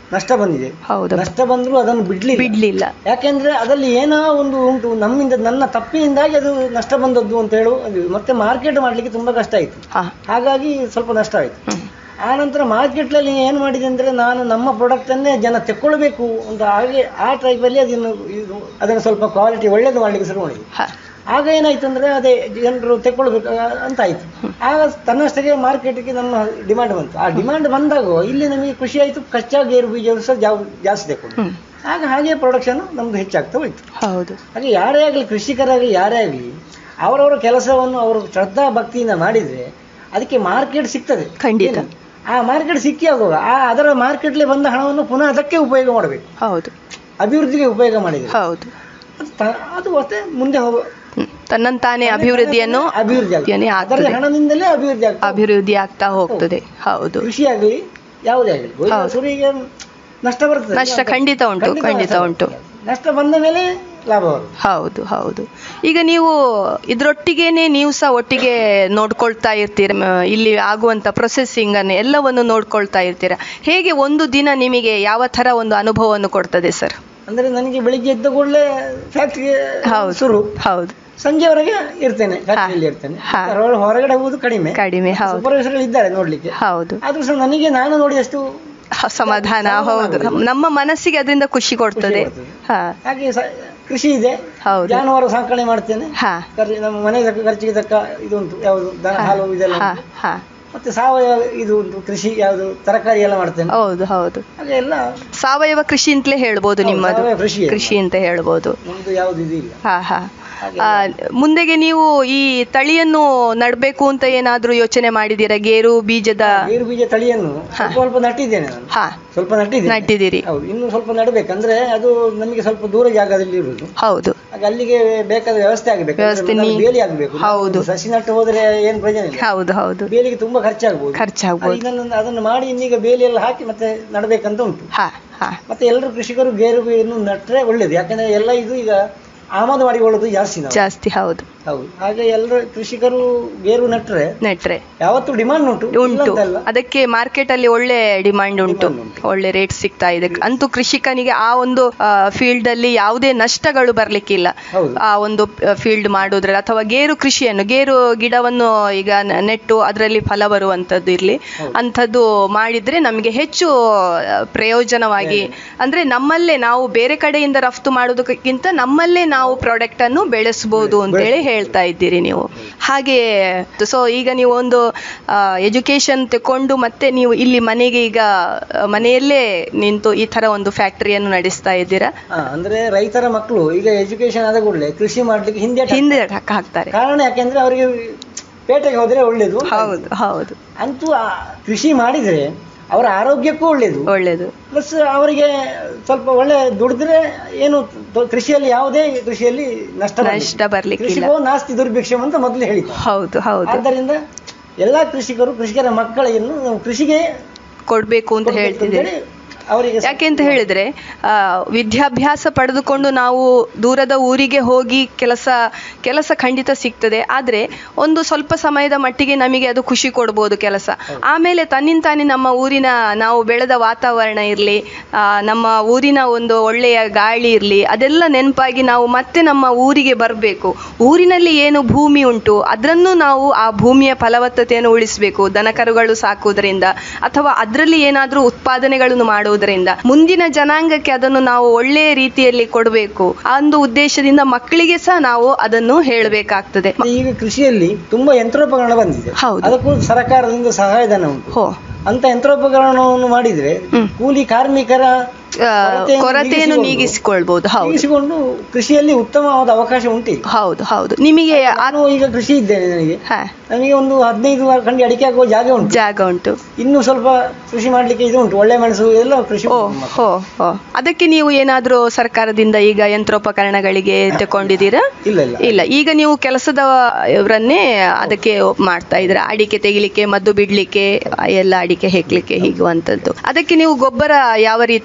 ನಷ್ಟ ಬಂದಿದೆ ಹೌದು ನಷ್ಟ ಬಂದರೂ ಅದನ್ನು ಬಿಡ್ಲಿಲ್ಲ ಬಿಡ್ಲಿಲ್ಲ ಯಾಕೆಂದ್ರೆ ಅದರಲ್ಲಿ ಏನೋ ಒಂದು ಉಂಟು ನಮ್ಮಿಂದ ನನ್ನ ತಪ್ಪಿನಿಂದಾಗಿ ಅದು ನಷ್ಟ ಬಂದದ್ದು ಅಂತ ಹೇಳು ಅದು ಮತ್ತೆ ಮಾರ್ಕೆಟ್ ಮಾಡ್ಲಿಕ್ಕೆ ತುಂಬಾ ಕಷ್ಟ ಆಯ್ತು ಹಾ ಹಾಗಾಗಿ ಸ್ವಲ್ಪ ನಷ್ಟ ಆಯ್ತು ಆ ನಂತರ ಮಾರ್ಕೆಟ್ನಲ್ಲಿ ಏನು ಮಾಡಿದೆ ಅಂದ್ರೆ ನಾನು ನಮ್ಮ ಪ್ರಾಡಕ್ಟ್ ಅನ್ನೇ ಜನ ತೆಕ್ಕೊಳ್ಬೇಕು ಅಂತ ಹಾಗೆ ಆ ಟೈಪಲ್ಲಿ ಅದನ್ನು ಇದು ಅದನ್ನು ಸ್ವಲ್ಪ ಕ್ವಾಲಿಟಿ ಒಳ್ಳೇದು ಮಾಡ್ಲಿಕ್ಕೆ ಶುರು ಮಾಡಿದೆ ಹಾ ಆಗ ಏನಾಯ್ತು ಅಂದ್ರೆ ಅದೇ ಜನರು ತೆಕ್ಕೊಳ್ಬೇಕು ಅಂತ ಆಯ್ತು ಆಗ ತನ್ನಷ್ಟಕ್ಕೆ ಮಾರ್ಕೆಟ್ಗೆ ನಮ್ಮ ಡಿಮಾಂಡ್ ಬಂತು ಆ ಡಿಮಾಂಡ್ ಬಂದಾಗ ಇಲ್ಲಿ ನಮಗೆ ಖುಷಿ ಆಯ್ತು ಕಚ್ಚಾ ಗೇರು ಬೀಜ ಸಹ ಜಾವ್- ಜಾಸ್ತಿ ತೆಕ್ಕೊಂಡು ಆಗ ಹಾಗೆ ಪ್ರೊಡಕ್ಷನ್ ನಮ್ದು ಹೆಚ್ಚಾಗ್ತಾ ಹೋಯ್ತು ಹೌದು ಹಾಗೆ ಯಾರೇ ಆಗಲಿ ಕೃಷಿಕರಾಗಲಿ ಯಾರೇ ಆಗಲಿ ಅವರವರ ಕೆಲಸವನ್ನು ಅವರು ಶ್ರದ್ಧಾ ಭಕ್ತಿಯಿಂದ ಮಾಡಿದ್ರೆ ಅದಕ್ಕೆ ಮಾರ್ಕೆಟ್ ಸಿಗ್ತದೆ ಖಂಡಿತ. ಏನು? ಆ ಮಾರ್ಕೆಟ್ ಸಿಕ್ಕಿ ಆಗುವಾಗ ಆ ಅದರ ಮಾರ್ಕೆಟ್ಲಿ ಬಂದ ಹಣವನ್ನು ಪುನಃ ಅದಕ್ಕೆ ಉಪಯೋಗ ಮಾಡಬೇಕು ಹೌದು ಅಭಿವೃದ್ಧಿಗೆ ಉಪಯೋಗ ಮಾಡಿದ್ರೆ ಹೌದು ಅದು ತ- ಅದು ಮತ್ತೆ ಮುಂದೆ ಹೋಗುವ ಹ್ಮ್. ತನ್ನಂತಾನೆ ಅಭಿವೃದ್ಧಿಯನ್ನು ಅಭಿವೃದ್ಧಿ ಆಗ್ತದೆ. ಅಭಿವೃದ್ಧಿಯನ್ನೇ ಅದರ ಆಗ್ತದೆ ಹಣದಿಂದಲೇ ಅಭಿವೃದ್ಧಿ ಆಗ್ತದೆ ಅಭಿವೃದ್ಧಿ ಆಗ್ತಾ ಹೋಗ್ತದೆ ಹೌದು ಕೃಷಿ ಆಗಲಿ ಯಾವುದೇ ಆಗಲಿ ಶುರುವಿಗೆ ನಷ್ಟ ಬರ್ತದೆ ನಷ್ಟ ಖಂಡಿತ ಉಂಟು, ಖಂಡಿತ ನಷ್ಟ ಉಂಟು. ಬರ್ತದೆ. ನಷ್ಟ ಬಂದ ಮೇಲೆ ಲಾಭ ಬರುತ್ತೆ ಹೌದು ಹೌದು ಈಗ ನೀವು ಇದ್ರೊಟ್ಟಿಗೆನೆ ನೀವು ಸಹ ಒಟ್ಟಿಗೆ ನೋಡ್ಕೊಳ್ತಾ ಇರ್ತೀರ ಮ, ಇಲ್ಲಿ ಆಗುವಂತ ಪ್ರೊಸೆಸಿಂಗ್ ಅನ್ನು ಎಲ್ಲವನ್ನು ನೋಡ್ಕೊಳ್ತಾ ಇರ್ತೀರ ಹೇಗೆ ಒಂದು ದಿನ ನಿಮಗೆ ಯಾವ ತರ ಒಂದು ಅನುಭವವನ್ನು ಕೊಡ್ತದೆ ಸರ್ ಅಂದ್ರೆ ನನಗೆ ಬೆಳಿಗ್ಗೆ ಎದ್ದ ಕೂಡಲೇ ಫ್ಯಾಕ್ಟ್ರಿಗೆ ಹೌದು ಶುರು ಹೌದು ಸಂಜೆವರೆಗೆ ಇರ್ತೇನೆ ಫ್ಯಾಕ್ಟ್ರಿಯಲ್ಲಿ ಇರ್ತೇನೆ ಹಾ. ಹೊರ- ಹೊರಗಡೆ ಹೋಗುದು ಕಡಿಮೆ ಕಡಿಮೆ ಹೌದು ಸೂಪರ್ವೈಸರ್ ಇದ್ದಾರೆ ನೋಡ್ಲಿಕ್ಕೆ ಹೌದು ಆದ್ರೂ ಸಹ ನನಗೆ ನಾನು ನೋಡಿದಷ್ಟು ಹ, ಸಮಾಧಾನ ಹೌದು ನಮ್ಮ ಮನಸ್ಸಿಗೆ ಅದರಿಂದ ಖುಷಿ ಕೊಡ್ತದೆ ಖುಷಿ ಕೊಡ್ತದೆ. ಹಾ ಹಾಗೆ ಸ- ಕೃಷಿ ಇದೆ ಹೌದು. ಜಾನುವಾರು ಸಾಕಣೆ ಮಾಡ್ತೇನೆ ಹಾ ಖರ್ಚು- ನಮ್ಮ ಮನೆ ತಕ್ಕ ಖರ್ಚಿಗೆ ತಕ್ಕ ಇದು ಉಂಟು ಯಾವುದು ದನ ಹಾಲು ಇದೆಲ್ಲ ಹಾ ಉಂಟು. ಹಾ ಮತ್ತೆ ಸಾವಯವ ಇದು ಉಂಟು ಕೃಷಿ ಯಾವುದು ತರಕಾರಿ ಎಲ್ಲ ಮಾಡ್ತೇನೆ ಹೌದು ಹೌದು ಹಾಗೆ ಎಲ್ಲ ಸಾವಯವ ಕೃಷಿ ಅಂತಲೇ ಹೇಳ್ಬೋದು ಹೌದು, ನಿಮ್ಮದು ಸಾವಯವ ಕೃಷಿಯೇ. ಕೃಷಿ ಅಂತ ಹೇಳ್ಬೋದು ನಮ್ದು ಯಾವುದು ಇದು ಇಲ್ಲ ಹಾ ಹಾ ಹಾಗೆ ಆ, ಮುಂದೆಗೆ ನೀವು ಈ ತಳಿಯನ್ನು ನಡ್ಬೇಕು ಅಂತ ಏನಾದ್ರೂ ಯೋಚನೆ ಮಾಡಿದ್ದೀರಾ ಗೇರು ಬೀಜದ ಗೇರು ಬೀಜ ತಳಿಯನ್ನು ಸ್ವಲ್ಪ ಸ್ವಲ್ಪ ನಟ್ಟಿದ್ದೇನೆ ನಾನು ಹಾ ಸ್ವಲ್ಪ ನಟ್ಟಿದ್ದೇನೆ ನಟ್ಟಿದ್ದೀರಿ ಹೌದು ಇನ್ನು ಸ್ವಲ್ಪ ನಡಬೇಕಂದ್ರೆ ಅದು ನಮಗೆ ಸ್ವಲ್ಪ ದೂರ ಜಾಗದಲ್ಲಿ ಇರುವುದು ಹೌದು ಹಾಗೆ ಅಲ್ಲಿಗೆ ಬೇಕಾದ ವ್ಯವಸ್ಥೆ ಆಗಬೇಕು ವ್ಯವಸ್ಥೆ ಅಂದ್ರೆ ನೀ- ಬೇಲಿ ಆಗಬೇಕು ಹೌದು. ಸಸಿ ನಟ್ಟು ಹೋದ್ರೆ ಏನು ಪ್ರಯೋಜನ ಇಲ್ಲ ಹೌದು ಹೌದು ಬೇಲಿಗೆ ತುಂಬಾ ಖರ್ಚಾಗ್ಬೋದು ಖರ್ಚಾಗ್ಬೋದು. ಅದು ಇದನ್ನು ಅದನ್ನು ಮಾಡಿ ಇನ್ನೀಗ ಬೇಲಿ ಎಲ್ಲ ಹಾಕಿ ಮತ್ತೆ ನಡಬೇಕಂತ ಉಂಟು ಹಾ ಹಾ ಮತ್ತೆ ಎಲ್ಲರೂ ಕೃಷಿಕರು ಗೇರು ಬೀಜನ್ನು ನಟ್ರೆ ಒಳ್ಳೇದು ಯಾಕಂದ್ರೆ ಎಲ್ಲ ಇದು ಈಗ ಆಮದು ಮಾಡಿಕೊಳ್ಳೋದು ಜಾಸ್ತಿ ನಾವು ಜಾಸ್ತಿ ಹೌದು ಹೌದು ಹಾಗೆ ಎಲ್ಲರೂ ಕೃಷಿಕರು ಗೇರು ನಟ್ರೆ ನೆಟ್ರೆ ಯಾವತ್ತು ಡಿಮಾಂಡ್ ಉಂಟು ಇಲ್ಲ ಉಂಟು ಅಂತಲ್ಲ. ಅದಕ್ಕೆ ಮಾರ್ಕೆಟ್ ಅಲ್ಲಿ ಒಳ್ಳೆ ಡಿಮಾಂಡ್ ಉಂಟು Demand ಉಂಟು. ಒಳ್ಳೆ ರೇಟ್ ಸಿಗ್ತಾ ಇದೆ ಅಂತೂ ಕೃಷಿಕನಿಗೆ ಆ ಒಂದು ಫೀಲ್ಡ್ ಅಲ್ಲಿ ಯಾವುದೇ ನಷ್ಟಗಳು ಬರ್ಲಿಕ್ಕಿಲ್ಲ ಹೌದು. ಆ ಒಂದು ಫೀಲ್ಡ್ ಮಾಡೋದ್ರಲ್ಲಿ ಅಥವಾ ಗೇರು ಕೃಷಿಯನ್ನು ಗೇರು ಗಿಡವನ್ನು ಈಗ ನ- ನೆಟ್ಟು ಅದರಲ್ಲಿ ಫಲ ಬರುವಂತದ್ದು ಇರ್ಲಿ ಅಂಥದ್ದು ಮಾಡಿದ್ರೆ ನಮಗೆ ಹೆಚ್ಚು ಆ, ಪ್ರಯೋಜನವಾಗಿ ಅಂದ್ರೆ ನಮ್ಮಲ್ಲೇ ನಾವು ಬೇರೆ ಕಡೆಯಿಂದ ರಫ್ತು ಮಾಡೋದಕ್ಕಿಂತ ನಮ್ಮಲ್ಲೇ ನಾವು ಪ್ರಾಡಕ್ಟ್ ಅನ್ನು ಬೆಳೆಸಬಹುದು ಅಂತೇಳಿ ಹೇಳ್ತಾ ಇದ್ದೀರಿ ನೀವು ಹಾಗೆ ಸೊ ಈಗ ನೀವು ಒಂದು ಎಜುಕೇಶನ್ ತಕೊಂಡು ಮತ್ತೆ ನೀವು ಇಲ್ಲಿ ಮನೆಗೆ ಈಗ ಆ, ಮನೆಯಲ್ಲೇ ನಿಂತು ಈ ತರ ಒಂದು ಫ್ಯಾಕ್ಟರಿಯನ್ನು ನಡೆಸ್ತಾ ಇದ್ದೀರಾ ಹಾ, ಅಂದ್ರೆ ರೈತರ ಮಕ್ಕಳು ಈಗ ಎಜುಕೇಶನ್ ಆದ ಕೂಡಲೇ ಕೃಷಿ ಮಾಡ್ಲಿಕ್ಕೆ ಹಿಂದೆ ಹಿಂದೆ ಹಾಕ್- ಹಾಕ್ತಾರೆ ಕಾರಣ ಯಾಕೆಂದ್ರೆ ಅವರಿಗೆ ಪೇಟೆಗೆ ಹೋದ್ರೆ ಒಳ್ಳೇದು ಹೌದು ಹೌದು ಅಂತೂ ಆ ಕೃಷಿ ಮಾಡಿದ್ರೆ ಅವರ ಆರೋಗ್ಯಕ್ಕೂ ಒಳ್ಳೇದು ಒಳ್ಳೇದು ಪ್ಲಸ್ ಅವರಿಗೆ ಸ್ವಲ್ಪ ಒಳ್ಳೆ ದುಡಿದ್ರೆ ಏನು ತೊ- ಕೃಷಿಯಲ್ಲಿ ಯಾವುದೇ ಕೃಷಿಯಲ್ಲಿ ನಷ್ಟ ಬರ್ಲಿಕ್ಕಿಲ್ಲ. ನಷ್ಟ ಬರ್ಲಿಕ್ಕಿಲ್ಲ. ಕೃಷಿಗೋ ನಾಸ್ತಿ ದುರ್ಭಿಕ್ಷಂ ಅಂತ ಮೊದಲು ಹೇಳಿದ್ದಾರೆ ಹೌದು ಹೌದು ಆದ್ದರಿಂದ ಎಲ್ಲಾ ಕೃಷಿಕರು ಕೃಷಿಕರ ಮಕ್ಕಳನ್ನು ನಾವು ಕೃಷಿಗೆ ಕೊಡ್ಬೇಕು ಅಂತ ಕೊಡ್ಬೇಕು ಹೇಳ್ತಿದ್ದೀರಿ ಅಂತೇಳಿ ಅವರಿಗೆ ಯಾಕೆ ಅಂತ ಹೇಳಿದ್ರೆ ಆ, ವಿದ್ಯಾಭ್ಯಾಸ ಪಡೆದುಕೊಂಡು ನಾವು ದೂರದ ಊರಿಗೆ ಹೋಗಿ ಕೆಲಸ ಕೆಲಸ ಖಂಡಿತ ಸಿಗ್ತದೆ ಆದ್ರೆ ಒಂದು ಸ್ವಲ್ಪ ಸಮಯದ ಮಟ್ಟಿಗೆ ನಮಗೆ ಅದು ಖುಷಿ ಕೊಡ್ಬೋದು ಕೆಲಸ ಆಮೇಲೆ ತನ್ನಿಂತಾನೆ ನಮ್ಮ ಊರಿನ ನಾವು ಬೆಳೆದ ವಾತಾವರಣ ಇರಲಿ ನಮ್ಮ ಊರಿನ ಒಂದು ಒಳ್ಳೆಯ ಗಾಳಿ ಇರಲಿ ಅದೆಲ್ಲ ನೆನಪಾಗಿ ನಾವು ಮತ್ತೆ ನಮ್ಮ ಊರಿಗೆ ಬರಬೇಕು ಊರಿನಲ್ಲಿ ಏನು ಭೂಮಿ ಉಂಟು ಅದನ್ನು ನಾವು ಆ ಭೂಮಿಯ ಫಲವತ್ತತೆಯನ್ನು ಉಳಿಸಬೇಕು ದನಕರುಗಳು ಸಾಕುವುದರಿಂದ ಅಥವಾ ಅದರಲ್ಲಿ ಏನಾದರೂ ಉತ್ಪಾದನೆಗಳನ್ನು ಮಾಡುವುದರಿಂದ ಮುಂದಿನ ಜನಾಂಗಕ್ಕೆ ಅದನ್ನು ನಾವು ಒಳ್ಳೆಯ ರೀತಿಯಲ್ಲಿ ಕೊಡಬೇಕು ಆ ಒಂದು ಉದ್ದೇಶದಿಂದ ಮಕ್ಕಳಿಗೆ ಸಹ ನಾವು ಅದನ್ನು ಹೇಳಬೇಕಾಗ್ತದೆ ಈಗ ಕೃಷಿಯಲ್ಲಿ ತುಂಬಾ ಯಂತ್ರೋಪಕರಣ ಬಂದಿದೆ ಹೌದು. ಅದಕ್ಕೂ ಸರ್ಕಾರದಿಂದ ಸಹಾಯಧನ ಉಂಟು ಹೋ ಅಂತ ಯಂತ್ರೋಪಕರಣವನ್ನು ಮಾಡಿದ್ರೆ ಕೂಲಿ ಕಾರ್ಮಿಕರ ಆ, ಕೊರತೆಯನ್ನು ಕೊರತೆಯನ್ನು ನೀಗಿಸಿಕೊಂಡು- ನೀಗಿಸಿಕೊಳ್ಬಹುದು ಹೌದು ನೀಗಿಸಿಕೊಂಡು ಕೃಷಿಯಲ್ಲಿ ಉತ್ತಮವಾದ ಅವಕಾಶ ಉಂಟು ಈಗ. ಹೌದು ಹೌದು ನಿಮಗೆ ಆ- ನಾನು ಈಗ ಕೃಷಿ ಇದ್ದೇನೆ ನನಗೆ ಹಾ, ನನಗೆ ಒಂದು ಹದಿನೈದು ಖಂಡಿ ಅಡಿಕೆ ಹಾಕುವ ಜಾಗ ಉಂಟು ಜಾಗ ಉಂಟು ಇನ್ನು ಸ್ವಲ್ಪ ಕೃಷಿ ಮಾಡ್ಲಿಕ್ಕೆ ಇದು ಉಂಟು ಒಳ್ಳೆ ಮೆಣಸು ಎಲ್ಲ ಕೃಷಿ ಓ ಉಂಟು ನಮ್ಮ ಹೋ ಹೋ ಅದಕ್ಕೆ ನೀವು ಏನಾದ್ರೂ ಸರ್ಕಾರದಿಂದ ಈಗ ಯಂತ್ರೋಪಕರಣಗಳಿಗೆ ತಗೊಂಡಿದ್ದೀರಾ ಇಲ್ಲ ಇಲ್ಲ ಇಲ್ಲ ಈಗ ನೀವು ಕೆಲಸದವರನ್ನೇ ಅದಕ್ಕೆ ಮಾಡ್ತಾ ಇದ್ರ ಅಡಿಕೆ ತೆಗಿಲಿಕ್ಕೆ ಮದ್ದು ಬಿಡ್ಲಿಕ್ಕೆ ಎಲ್ಲ ಅಡಿಕೆ ಹೆಕ್ಲಿಕ್ಕೆ ಹೀಗುವಂತದ್ದು ಅದಕ್ಕೆ ನೀವು ಗೊಬ್ಬರ ಯಾವ ರೀತಿ ಹಾಕ್ತಾ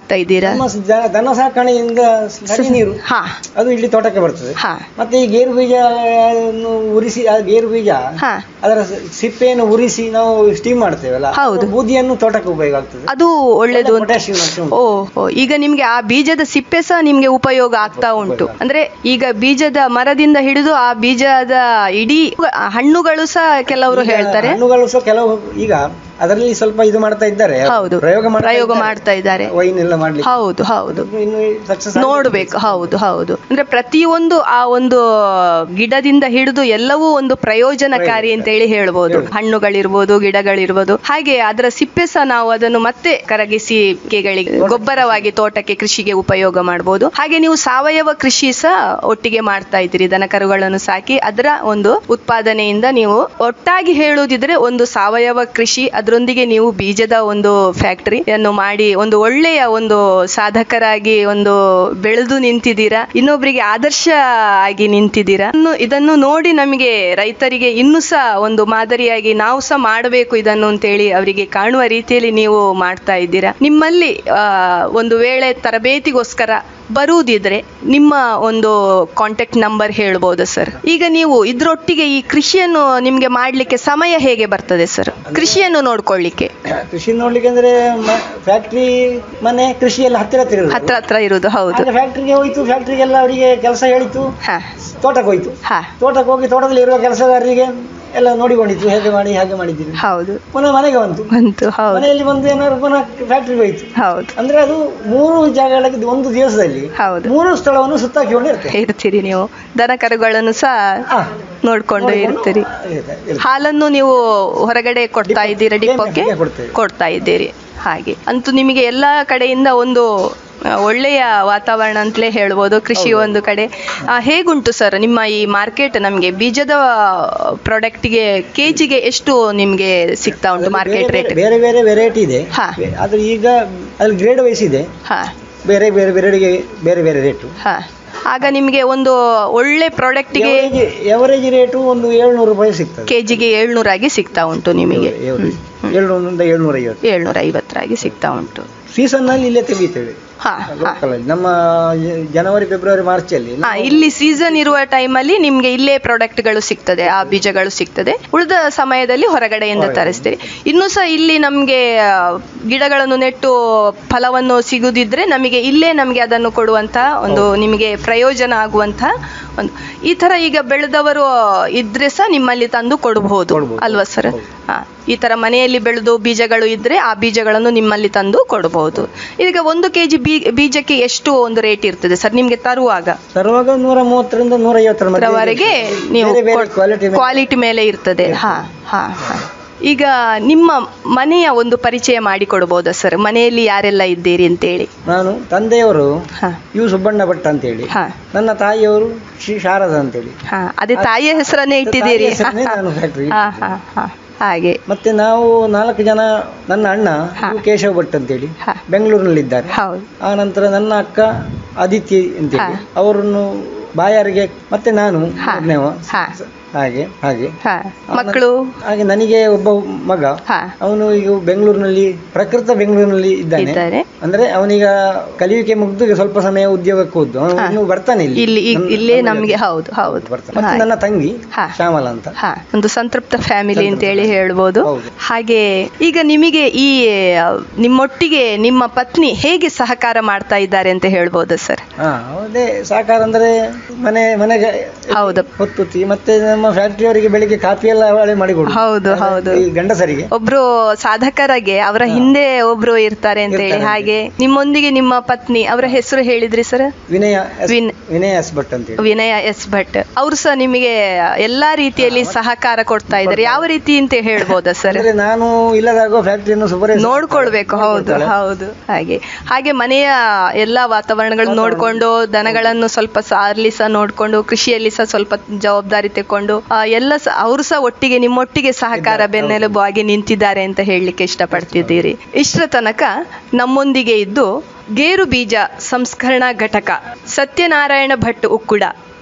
ಸಾಕ್ತಾ ಇದ್ದೀರಾ ನಮ್ಮ ಸ- ಜನ- ದನ ಸಾಕಣೆಯಿಂದ ಸರಿ ನೀರು ಹಾ ಅದು ಇಲ್ಲಿ ತೋಟಕ್ಕೆ ಬರ್ತದೆ ಹಾ ಮತ್ತೆ ಈ ಗೇರು ಬೀಜ ಅನ್ನು ಉರಿಸಿ ಆ ಗೇರು ಬೀಜ ಹಾ ಅದರ ಸ- ಸಿಪ್ಪೆಯನ್ನು ಉರಿಸಿ ನಾವು ಸ್ಟೀಮ್ ಮಾಡ್ತೇವಲ್ಲ ಹೌದು. ಅದು ಬೂದಿಯನ್ನು ತೋಟಕ್ಕೆ ಉಪಯೋಗ ಆಗ್ತದೆ ಅದು ಒಳ್ಳೇದು ಅಂತ ಪೊಟ್ಯಾಷಿಯಂ ಅಂಶ ಉಂಟು. ಓ ಓ, ಈಗ ನಿಮ್ಗೆ ಆ ಬೀಜದ ಸಿಪ್ಪೆ ಸಹ ನಿಮ್ಗೆ ಉಪಯೋಗ ಆಗ್ತಾ ಉಂಟು ಅಂದ್ರೆ ಈಗ ಬೀಜದ ಮರದಿಂದ ಹಿಡಿದು ಆ ಬೀಜದ ಇಡೀ ಹಣ್ಣುಗಳು ಸಹ ಕೆಲವರು ಈಗ ಹೇಳ್ತಾರೆ ಹಣ್ಣುಗಳು ಸಹ ಕೆಲವು ಈಗ ಅದರಲ್ಲಿ ಸ್ವಲ್ಪ ಇದು ಮಾಡ್ತಾ ಇದ್ದಾರೆ ಹೌದು ಪ್ರಯೋಗ ಮಾಡ್ತಾ ಪ್ರಯೋಗ ಇದ್ದಾರೆ. ಮಾಡ್ತಾ ಇದ್ದಾರೆ ವೈನ್ ಎಲ್ಲ ಮಾಡ್ಲಿಕ್ಕೆ ಹೌದು ಹೌದು ಇನ್ನು ಸಕ್ಸಸ್ ನೋಡ್ಬೇಕು ಹೌದು ಹೌದು ಅಂದ್ರೆ ಪ್ರತಿಯೊಂದು ಆ ಒಂದು ಗಿಡದಿಂದ ಹಿಡಿದು ಎಲ್ಲವೂ ಒಂದು ಪ್ರಯೋಜನಕಾರಿ ಅಂತ ಹೇಳಿ ಹೇಳ್ಬೋದು ಹಣ್ಣುಗಳಿರ್ಬೋದು ಗಿಡಗಳಿರ್ಬೋದು ಹಾಗೆ ಅದರ ಸಿಪ್ಪೆ ಸಹ ನಾವು ಅದನ್ನು ಮತ್ತೆ ಕರಗಿಸಿ ಗೆಗಳಿಗೆ ಗೊಬ್ಬರವಾಗಿ ತೋಟಕ್ಕೆ ಕೃಷಿಗೆ ಉಪಯೋಗ ಮಾಡಬಹುದು ಹಾಗೆ ನೀವು ಸಾವಯವ ಕೃಷಿ ಸಹ ಒಟ್ಟಿಗೆ ಮಾಡ್ತಾ ಇದ್ದೀರಿ ದನ ಕರುಗಳನ್ನು ಸಾಕಿ ಅದರ ಒಂದು ಉತ್ಪಾದನೆಯಿಂದ ನೀವು ಒಟ್ಟಾಗಿ ಹೇಳುವುದಿದ್ರೆ ಒಂದು ಸಾವಯವ ಕೃಷಿ ಅದರೊಂದಿಗೆ ನೀವು ಬೀಜದ ಒಂದು ಫ್ಯಾಕ್ಟರಿಯನ್ನು ಮಾಡಿ ಒಂದು ಒಳ್ಳೆಯ ಒಂದು ಸಾಧಕರಾಗಿ ಒಂದು ಬೆಳೆದು ನಿಂತಿದ್ದೀರಾ ಇನ್ನೊಬ್ಬರಿಗೆ ಆದರ್ಶ ಆಗಿ ನಿಂತಿದ್ದೀರಾ ಇನ್ನು ಇದನ್ನು ನೋಡಿ ನಮಗೆ ರೈತರಿಗೆ ಇನ್ನೂ ಸಹ ಒಂದು ಮಾದರಿಯಾಗಿ ನಾವು ಸಹ ಮಾಡಬೇಕು ಇದನ್ನು ಅಂತೇಳಿ ಅವರಿಗೆ ಕಾಣುವ ರೀತಿಯಲ್ಲಿ ನೀವು ಮಾಡ್ತಾ ಇದ್ದೀರಾ ನಿಮ್ಮಲ್ಲಿ ಆ, ಒಂದು ವೇಳೆ ತರಬೇತಿಗೋಸ್ಕರ ಬರುವುದಿದ್ರೆ ನಿಮ್ಮ ಒಂದು ಕಾಂಟ್ಯಾಕ್ಟ್ ನಂಬರ್ ಹೇಳ್ಬೋದು ಸರ್ ಈಗ ನೀವು ಇದ್ರೊಟ್ಟಿಗೆ ಈ ಕೃಷಿಯನ್ನು ನಿಮ್ಗೆ ಮಾಡ್ಲಿಕ್ಕೆ ಸಮಯ ಹೇಗೆ ಬರ್ತದೆ ಸರ್ ಕೃಷಿಯನ್ನು ನೋಡ್ಕೊಳ್ಳಿಕ್ಕೆ ಕೃಷಿ ನೋಡ್ಲಿಕ್ಕೆ ಅಂದ್ರೆ ಫ್ಯಾಕ್ಟ್ರಿ ಮನೆ ಕೃಷಿ ಎಲ್ಲ ಹತ್ತಿರ ಹತ್ತಿರ ಇರುದು. ಹತ್ರ ಹತ್ರ ಇರುವುದು ಹೌದು ಆಗ ಫ್ಯಾಕ್ಟ್ರಿಗೆ ಹೋಯ್ತು ಫ್ಯಾಕ್ಟ್ರಿಗೆಲ್ಲ ಅವರಿಗೆ ಕೆಲಸ ಹೇಳಿತು ಹಾ ತೋಟಕ್ಕೆ ಹೋಯ್ತು ಹಾ ತೋಟಕ್ಕೆ ಹೋಗಿ ತೋಟದಲ್ಲಿ ಇರುವ ಕೆಲಸಗಾರರಿಗೆ ಎಲ್ಲ ನೋಡಿಕೊಂಡಿತ್ತು ಹೇಗೆ ಮಾಡಿ ಹಾಗೆ ಮಾಡಿದ್ದೀರಿ ಹೌದು ಪುನಃ ಮನೆಗೆ ಬಂತು ಬಂತು ಹೌದು ಮನೆಯಲ್ಲಿ ಬಂದು ಏನಾದ್ರು ಪುನಃ ಫ್ಯಾಕ್ಟ್ರಿಗೆ ಹೋಯ್ತು ಹೌದು ಅಂದ್ರೆ ಅದು ಮೂರು ಜಾಗಗಳಿಗೆ ಒಂದು ದಿವಸದಲ್ಲಿ ಹೌದು ಮೂರು ಸ್ಥಳವನ್ನು ಸುತ್ತಾಕಿಕೊಂಡು ಇರ್ತೇವೆ ಇರ್ತೀರಿ ನೀವು ದನ ಕರುಗಳನ್ನು ಸಹ ಹಾ. ನೋಡ್ಕೊಂಡು ನೋಡ್ಕೊಂಡು ಇರ್ತೀರಿ ಇರುತ್ತೆ, ಇರುತ್ತೆ. ಹಾಲನ್ನು ನೀವು ಹೊರಗಡೆ ಕೊಡ್ತಾ ಇದ್ದೀರಾ ಡಿಪೋಕ್ಕೆ ಡಿಪೋಗೆ ಕೊಡ್ತೇವೆ. ಕೊಡ್ತಾ ಇದ್ದೀರಿ ಹಾಗೆ ಅಂತೂ ನಿಮಗೆ ಎಲ್ಲ ಕಡೆಯಿಂದ ಒಂದು ಆ, ಒಳ್ಳೆಯ ವಾತಾವರಣ ಅಂತಲೇ ಹೇಳ್ಬೋದು ಕೃಷಿ ಒಂದು ಕಡೆ ಆ, ಹೇಗುಂಟು ಸರ್ ನಿಮ್ಮ ಈ ಮಾರ್ಕೆಟ್ ನಮಗೆ ಬೀಜದ ಪ್ರಾಡಕ್ಟ್ಗೆ ಕೆ ಜಿಗೆ ಎಷ್ಟು ನಿಮಗೆ ಸಿಗ್ತಾ ಉಂಟು ಮಾರ್ಕೆಟ್ ಬೇರೆ ರೇಟ್ ಬೇರೆ ಬೇರೆ ವೆರೈಟಿ ಇದೆ ಹಾ. ಆದ್ರೆ ಈಗ ಅಲ್ಲಿ ಗ್ರೇಡ್ ವೈಸ್ ಇದೆ ಹಾ ಬೇರೆ ಬೇರೆ ಬೇರೆಗೆ ಬೇರೆ ಬೇರೆ ರೇಟು ಹಾ ಆಗ ನಿಮಗೆ ಒಂದು ಒಳ್ಳೆ ಪ್ರಾಡಕ್ಟ್ಗೆ ಎವರೇಜ್ ರೇಟು ಒಂದು ಏಳ್ನೂರು ರೂಪಾಯಿ ಸಿಗ್ತದೆ ಕೆ ಜಿಗೆ ಏಳ್ನೂರಾಗಿ ಸಿಗ್ತಾ ಉಂಟು ನಿಮಗೆ ಎವರೇಜ್ ಏಳ್ನೂರಿಂದ ಏಳ್ನೂರ ಐವತ್ತು ಏಳ್ನೂರ ಐವತ್ತರಾಗಿ ಸಿಗ್ತಾ ಉಂಟು ಸೀಸನ್ ನಲ್ಲಿ ಇಲ್ಲೇ ತೆಗಿತೇವೆ ಹಾ ಹಾ ಲೋಕಲ್ ಅಲ್ಲಿ ನಮ್ಮ ಜ- ಜನವರಿ ಫೆಬ್ರವರಿ ಮಾರ್ಚ್ ಅಲ್ಲಿ ಹಾ ಇಲ್ಲಿ ಸೀಸನ್ ಇರುವ ಟೈಮಲ್ಲಿ ನಿಮ್ಗೆ ಇಲ್ಲೇ ಪ್ರಾಡಕ್ಟ್ಗಳು ಸಿಗ್ತದೆ ಆ ಬೀಜಗಳು ಸಿಗ್ತದೆ ಉಳಿದ ಸಮಯದಲ್ಲಿ ಹೊರಗಡೆಯಿಂದ ತರಿಸ್ತೀರಿ ಇನ್ನೂ ಸಹ ಇಲ್ಲಿ ನಮಗೆ ಗಿಡಗಳನ್ನು ನೆಟ್ಟು ಫಲವನ್ನು ಸಿಗುದಿದ್ರೆ ನಮಗೆ ಇಲ್ಲೇ ನಮಗೆ ಅದನ್ನು ಕೊಡುವಂತ ಒಂದು ನಿಮಗೆ ಪ್ರಯೋಜನ ಆಗುವಂತ ಒಂದು ಈ ತರ ಈಗ ಬೆಳೆದವರು ಇದ್ರೆ ಸಹ ನಿಮ್ಮಲ್ಲಿ ತಂದು ಕೊಡಬಹುದು ಕೊಡ್ಬೋದು. ಅಲ್ವಾ ಸರ್ ಹೌದು. ಹಾ ಈ ತರ ಮನೆಯಲ್ಲಿ ಬೆಳೆದು ಬೀಜಗಳು ಇದ್ರೆ ಆ ಬೀಜಗಳನ್ನು ನಿಮ್ಮಲ್ಲಿ ತಂದು ಕೊಡಬಹುದು ಈಗ ಒಂದು ಕೆಜಿ ಬೀ ಬೀಜಕ್ಕೆ ಎಷ್ಟು ಒಂದು ರೇಟ್ ಇರ್ತದೆ ಸರ್ ನಿಮ್ಗೆ ತರುವಾಗ ತರುವಾಗ ನೂರ ಮೂವತ್ತರಿಂದ ನೂರ ಐವತ್ತರ ಮಧ್ಯೆ ರವರೆಗೆ ಇದೆ. ನೀವು ಬೇರೆ ಬೇರೆ ಕ್ವಾಲಿಟಿ ಕ್ವಾಲಿಟಿ ಮೇಲೆ ಇರ್ತದೆ ಹಾ ಹಾ ಹಾ ಈಗ ನಿಮ್ಮ ಮನೆಯ ಒಂದು ಪರಿಚಯ ಮಾಡಿಕೊಡ್ಬೋದಾ ಸರ್ ಮನೆಯಲ್ಲಿ ಯಾರೆಲ್ಲ ಇದ್ದೀರಿ ಅಂತೇಳಿ ನಾನು ತಂದೆಯವರು ಹಾ ಯು ಸುಬ್ಬಣ್ಣ ಭಟ್ ಅಂತೇಳಿ ಹಾ ನನ್ನ ತಾಯಿಯವರು ಶ್ರೀ ಶಾರದಾ ಅಂತೇಳಿ ಹಾ ಅದೇ ತಾಯಿಯ ಹೆಸರನ್ನೇ ಇಟ್ಟಿದ್ದೀರಿ ತಾಯಿಯ ಹೆಸರನ್ನೇ ನಾನು factory ಹಾ ಹಾ ಹಾ ಹಾಗೆ ಮತ್ತೆ ನಾವು ನಾಲ್ಕು ಜನ ನನ್ನ ಅಣ್ಣ ಹಾ. ಯು ಕೇಶವ್ ಭಟ್ ಅಂತೇಳಿ ಹಾ. ಬೆಂಗಳೂರಿನಲ್ಲಿದ್ದಾರೆ ಹೌದು ಆ ನಂತರ ನನ್ನ ಅಕ್ಕ ಅದಿತಿ ಅಂತೇಳಿ ಹಾ. ಅವರನ್ನು ಬಾಯಾರಿಗೆ ಮತ್ತೆ ನಾನು ಹಾ. ಮೂರನೇವ ಹಾ. ಹಾಗೆ ಹಾಗೆ ಹಾ ಮಕ್ಕಳು ಹಾಗೆ ನನಗೆ ಒಬ್ಬ ಮಗ ಹಾ ಅವನು ಈಗ ಬೆಂಗಳೂರಿನಲ್ಲಿ ಪ್ರಕೃತ ಬೆಂಗಳೂರಿನಲ್ಲಿ ಇದ್ದಾನೆ ಇದ್ದಾರೆ ಅಂದ್ರೆ ಅವನೀಗ ಕಲಿಯುವಿಕೆ ಮುಗ್ದು ಈಗ ಸ್ವಲ್ಪ ಸಮಯ ಉದ್ಯೋಗಕ್ಕೆ ಹೋದ್ದು ಅವನು ಹಾ. ಇನ್ನು ಬರ್ತಾನೆ ಇಲ್ಲಿ ಇಲ್ಲಿ ಈಗ ನನ್ನ- ಇಲ್ಲೇ ನಮ್ಮ ನಮ್ಗೆ ಜೊತೆ ಹೌದು ಹೌದು ಬರ್ತಾನೆ ಮತ್ತೆ ಹಾಗೆ. ನನ್ನ ತಂಗಿ ಹಾ. ಶ್ಯಾಮಲ ಅಂತ ಹಾ ಒಂದು ಸಂತೃಪ್ತ ಫ್ಯಾಮಿಲಿ ಅಂತ ಹೇಳಿ ಹೇಳ್ಬೋದು ಹೌದು. ಹಾಗೆ ಈಗ ನಿಮಗೆ ಈ ಆ, ನಿಮ್ಮೊಟ್ಟಿಗೆ ನಿಮ್ಮ ಪತ್ನಿ ಹೇಗೆ ಸಹಕಾರ ಮಾಡ್ತಾ ಇದ್ದಾರೆ ಅಂತ ಹೇಳ್ಬೋದು ಸರ್ ಹಾ ಅದೇ ಸಾಕಾರ ಅಂದ್ರೆ ಮನೆ ಮನೆಗೆ ಹೌದು. ಹೊತ್ತುತ್ತಿ ಮತ್ತೆ ನಮ್ಮ ಫ್ಯಾಕ್ಟರಿಯವರಿಗೆ ಬೆಳಿಗ್ಗೆ ಕಾಫಿ ಎಲ್ಲ ಅವಳೇ ಮಾಡಿಕೊಡು ಹೌದು, ಹೌದು. ಈ ಗಂಡಸರಿಗೆ ಒಬ್ರು ಸಾಧಕರಾಗೆ ಅವರ ಹಿಂದೆ ಒಬ್ರು ಇರ್ತಾರೆ ಅಂತ ಹೇಳಿ ಇರ್ತಾರೆ. ಹಾಗೆ ನಿಮ್ಮೊಂದಿಗೆ ನಿಮ್ಮ ಪತ್ನಿ ಅವರ ಹೆಸರು ಹೇಳಿದ್ರಿ ಸರ್ ವಿನಯ ಎಸ್- ವಿನ್- ವಿನಯ ಎಸ್ ಭಟ್ ಅಂತೇಳಿ ವಿನಯ ಎಸ್ ಭಟ್ ಅವರು ಸಹ ನಿಮಗೆ ಎಲ್ಲಾ ರೀತಿಯಲ್ಲಿ ಸಹಕಾರ ಕೊಡ್ತಾ ಇದ್ದಾರೆ ಯಾವ ರೀತಿ ಅಂತ ಹೇಳ್ಬೋದಾ ಸರ್ ಅಂದ್ರೆ ನಾನು ಇಲ್ಲದಾಗ ಫ್ಯಾಕ್ಟರಿಯನ್ನು ಸುಪರ್ ನೋಡ್ಕೊಳ್ಬೇಕು ಹೌದು ಹೌದು ಹಾಗೆ ಹಾಗೆ ಮನೆಯ ಎಲ್ಲಾ ವಾತಾವರಣಗಳು ನೋಡ್ಕೊಂಡು ದನಗಳನ್ನು ಸ್ವಲ್ಪ ಸ- ಅಲ್ಲಿ ಸಹ ನೋಡ್ಕೊಂಡು ಕೃಷಿಯಲ್ಲಿ ಸಹ ಸ್ವಲ್ಪ ಜವಾಬ್ದಾರಿ ತಕೊಂಡು ಆ, ಎಲ್ಲ ಸಹ ಅವರು ಸಹ ಒಟ್ಟಿಗೆ ನಿಮ್ಮೊಟ್ಟಿಗೆ ಸಹಕಾರ ಬೆನ್ನೆಲುಬು ಆಗಿ ನಿಂತಿದ್ದಾರೆ ಅಂತ ಹೇಳಲಿಕ್ಕೆ ಇಷ್ಟಪಡ್ತಿದ್ದೀರಿ ಇಷ್ಟರ ತನಕ ನಮ್ಮೊಂದಿಗೆ ಇದ್ದು ಗೇರು ಬೀಜ ಸಂಸ್ಕರಣಾ ಘಟಕ ಸತ್ಯನಾರಾಯಣ ಭಟ್ ಉಕ್ಕುಡ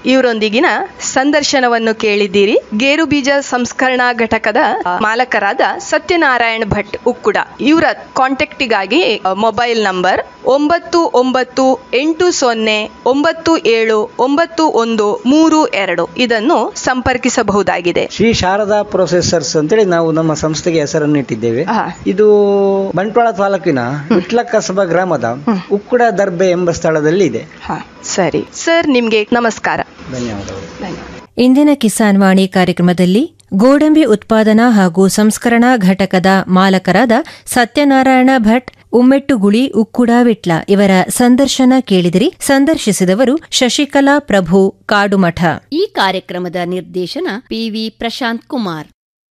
ಇವರೊಂದಿಗಿನ ಸಂದರ್ಶನವನ್ನು ಕೇಳಿದ್ದೀರಿ ಗೇರು ಬೀಜ ಸಂಸ್ಕರಣಾ ಘಟಕದ ಆ, ಮಾಲಕರಾದ ಸತ್ಯನಾರಾಯಣ್ ಭಟ್ ಉಕ್ಕುಡ ಇವರ ಕಾಂಟ್ಯಾಕ್ಟಿಗಾಗಿ ಮೊಬೈಲ್ ನಂಬರ್ ಒಂಬತ್ತು ಒಂಬತ್ತು ಎಂಟು ಸೊನ್ನೆ ಒಂಬತ್ತು ಏಳು ಒಂಬತ್ತು ಒಂದು ಮೂರು ಎರಡು ಇದನ್ನು ಸಂಪರ್ಕಿಸಬಹುದಾಗಿದೆ ಶ್ರೀ ಶಾರದಾ ಪ್ರೊಸೆಸರ್ಸ್ ಅಂತೇಳಿ ನಾವು ನಮ್ಮ ಸಂಸ್ಥೆಗೆ ಹೆಸರನ್ನು ಇಟ್ಟಿದ್ದೇವೆ ಹಾ. ಇದು ಬಂಟ್ವಾಳ ತಾಲೂಕಿನ ವಿಟ್ಲ ಕಸಬಾ ಗ್ರಾಮದ ಉಕ್ಕುಡ ದರ್ಬೆ ಎಂಬ ಸ್ಥಳದಲ್ಲಿ ಇದೆ ಹಾ ಸರಿ ಸರ್ ನಿಮ್ಗೆ ನಮಸ್ಕಾರ ಧನ್ಯವಾದಗಳು ಇಂದಿನ ಕಿಸಾನ್ ವಾಣಿ ಕಾರ್ಯಕ್ರಮದಲ್ಲಿ ಗೋಡಂಬಿ ಉತ್ಪಾದನಾ ಹಾಗೂ ಸಂಸ್ಕರಣಾ ಘಟಕದ ಮಾಲಕರಾದ ಸತ್ಯನಾರಾಯಣ ಭಟ್ ಉಮ್ಮೆಟ್ಟುಗುಳಿ ಉಕ್ಕುಡ ವಿಟ್ಲ ಇವರ ಸಂದರ್ಶನ ಕೇಳಿದಿರಿ ಸಂದರ್ಶಿಸಿದವರು ಶಶಿಕಲಾ ಪ್ರಭು ಕಾಡುಮಠ ಈ ಕಾರ್ಯಕ್ರಮದ ನಿರ್ದೇಶನ ಪಿವಿ ಪ್ರಶಾಂತ್ ಕುಮಾರ್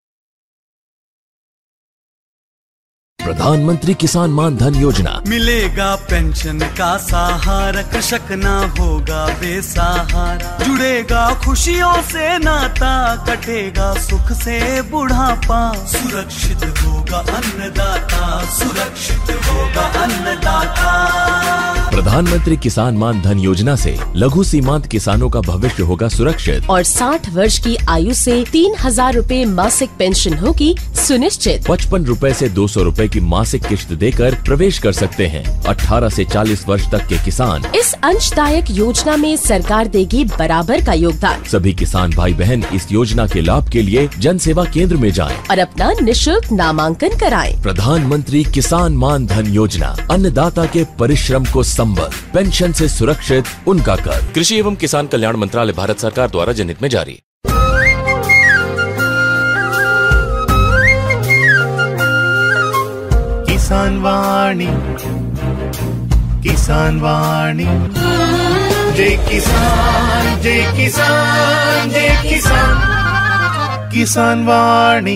प्रधानमंत्री किसान मान धन योजना मिलेगा पेंशन का सहारा कृषक ना होगा बेसहारा जुड़ेगा खुशियों से नाता कटेगा सुख से बुढ़ापा सुरक्षित होगा अन्नदाता सुरक्षित होगा अन्नदाता प्रधानमंत्री किसान मान धन योजना से लघु सीमांत किसानों का भविष्य होगा सुरक्षित और 60 वर्ष की आयु से तीन हजार रूपए मासिक पेंशन होगी सुनिश्चित पचपन रूपए से दो सौ रूपए की मासिक किश्त देकर प्रवेश कर सकते हैं 18 से 40 वर्ष तक के किसान इस अंशदायक योजना में सरकार देगी बराबर का योगदान सभी किसान भाई बहन इस योजना के लाभ के लिए जन सेवा केंद्र में जाएं। और अपना निशुल्क नामांकन कराएं। प्रधानमंत्री किसान मान धन योजना अन्नदाता के परिश्रम को संबल पेंशन से सुरक्षित उनका कर कृषि एवं किसान कल्याण मंत्रालय भारत सरकार द्वारा जनहित में जारी किसान वाणी किसान वाणी जय किसान जय किसान जय किसान किसान वाणी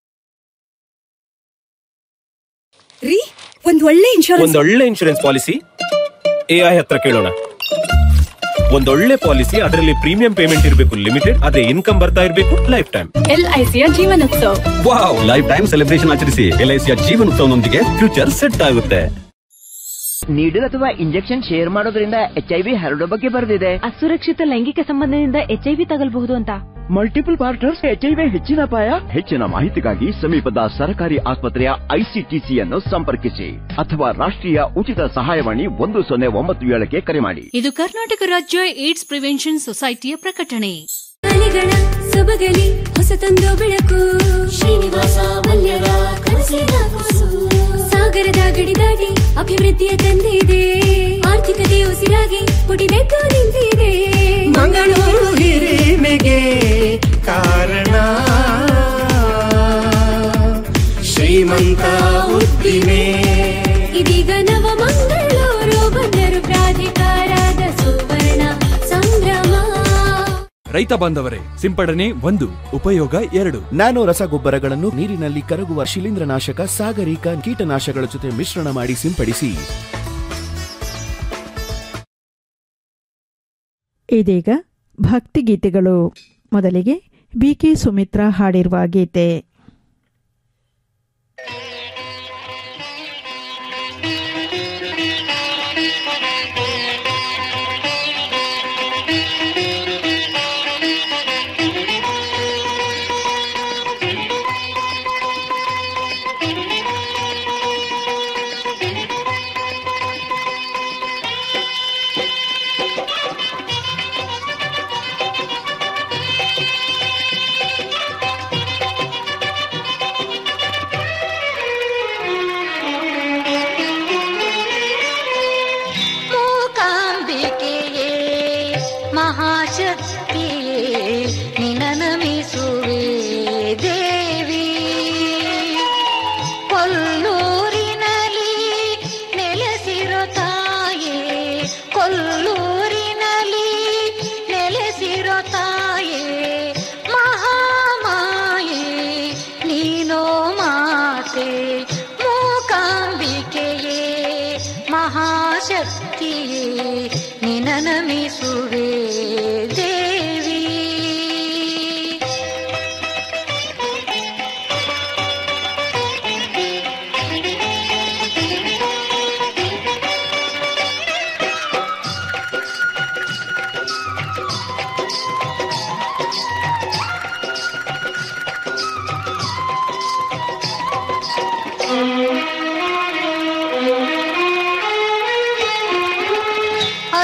ರೀ ಒಂದ್ ಒಳ್ಳೆ ಇನ್ಶೂರೆನ್ಸ್ ಒಂದೊಳ್ಳೆ ಇನ್ಶೂರೆನ್ಸ್ ಪಾಲಿಸಿ ಎಐ ಹತ್ರ ಕೇಳೋಣ ಒಂದೊಳ್ಳೆ ಪಾಲಿಸಿ ಅದರಲ್ಲಿ ಪ್ರೀಮಿಯಂ ಪೇಮೆಂಟ್ ಇರಬೇಕು ಲಿಮಿಟೆಡ್ ಅದೇ ಇನ್ಕಮ್ ಬರ್ತಾ ಇರಬೇಕು ಲೈಫ್ ಟೈಮ್ ಎಲ್ಐಸಿಯ ಜೀವನೋತ್ಸವ ವಾವ್ ಲೈಫ್ ಟೈಮ್ ಸೆಲೆಬ್ರೇಷನ್ ಆಚರಿಸಿ ಎಲ್ಐಸಿಯ ಜೀವನೋತ್ಸವನೊಂದಿಗೆ ಫ್ಯೂಚರ್ ಸೆಟ್ ಆಗುತ್ತೆ ನೀಡಲ್ ಅಥವಾ ಇಂಜೆಕ್ಷನ್ ಶೇರ್ ಮಾಡೋದ್ರಿಂದ ಎಚ್ ಐ ವಿ ಹರಡೋ ಬಗ್ಗೆ ಬರೆದಿದೆ ಅಸುರಕ್ಷಿತ ಲೈಂಗಿಕ ಸಂಬಂಧದಿಂದ ಎಚ್ಐವಿ ತಗಲ್ಬಹುದು ಅಂತ multiple partners H I V ಹೆಚ್ಚಿನ ಅಪಾಯ ಹೆಚ್ಚಿನ ಮಾಹಿತಿಗಾಗಿ ಸಮೀಪದ ಸರ್ಕಾರಿ ಆಸ್ಪತ್ರೆಯ ಐಸಿಟಿಸಿಯನ್ನು ಸಂಪರ್ಕಿಸಿ ಅಥವಾ ರಾಷ್ಟ್ರೀಯ ಉಚಿತ ಸಹಾಯವಾಣಿ ಒಂದು ಸೊನ್ನೆ ಒಂಬತ್ತು ಏಳಕ್ಕೆ ಕರೆ ಮಾಡಿ ಇದು ಕರ್ನಾಟಕ ರಾಜ್ಯ ಏಡ್ಸ್ ಪ್ರಿವೆನ್ಷನ್ ಸೊಸೈಟಿಯ ಪ್ರಕಟಣೆ ಅಲೆಗಳ ಸೊಬಗಲಿ ಹೊಸತೊಂದು ಬೆಳಕು ಶ್ರೀನಿವಾಸ ಮಲ್ಯದ ಕನಸಿನ ಕೂಸು ಸಾಗರದ ಗಡಿ ದಾಟಿ ಅಭಿವೃದ್ಧಿಯ ತಂದಿದೆ ಆರ್ಥಿಕತೆ ಉಸಿರಾಗಿ ಪುಟಿದೆದ್ದು ನಿಂತಿದೆ ಮಂಗಳೂರು ಹಿರಿಮೆಗೆ ಕಾರಣ ಶ್ರೀಮಂತ ಉದ್ದಿಮೆ ಇದೀಗ ನವ ಮಂಗಳೂರು ಬಂದರು ಪ್ರಾಧಿಕಾರದ ಸುವರ್ಣ ಸಂಭ್ರಮ ರೈತ ಬಾಂಧವರೇ ಸಿಂಪಡಣೆ ಒಂದು ಉಪಯೋಗ ಎರಡು ನ್ಯಾನೋ ರಸಗೊಬ್ಬರಗಳನ್ನು ನೀರಿನಲ್ಲಿ ಕರಗುವ ಶಿಲೀಂಧ್ರನಾಶಕ ಸಾಗರಿಕ ಕೀಟನಾಶಕಗಳ ಜೊತೆ ಮಿಶ್ರಣ ಮಾಡಿ ಸಿಂಪಡಿಸಿ ಇದೀಗ ಭಕ್ತಿಗೀತೆಗಳು ಮೊದಲಿಗೆ ಬಿಕೆ ಸುಮಿತ್ರಾ ಹಾಡಿರುವ ಗೀತೆ ಮೂಕಾಂಬಿಕೆಯೇ ಮಹಾಶಕ್ತಿಯೇ ನಿನನಮಿಸುವೆ ದೇವಿ ಕೊಲ್ಲೂರಿನಲ್ಲಿ ನೆಲೆಸಿರೋ ತಾಯೇ ಕೊಲ್ಲೂರಿನಲ್ಲಿ ನೆಲೆಸಿರೋ ತಾಯೇ ಮಹಾಮಾಯೇ ನೀನೋ ಮಾತೆ ಮೂಕಾಂಬಿಕೆಯೇ ಮಹಾಶಕ್ತಿಯೇ ನಿನನಮಿಸುವೆ ದೇವಿ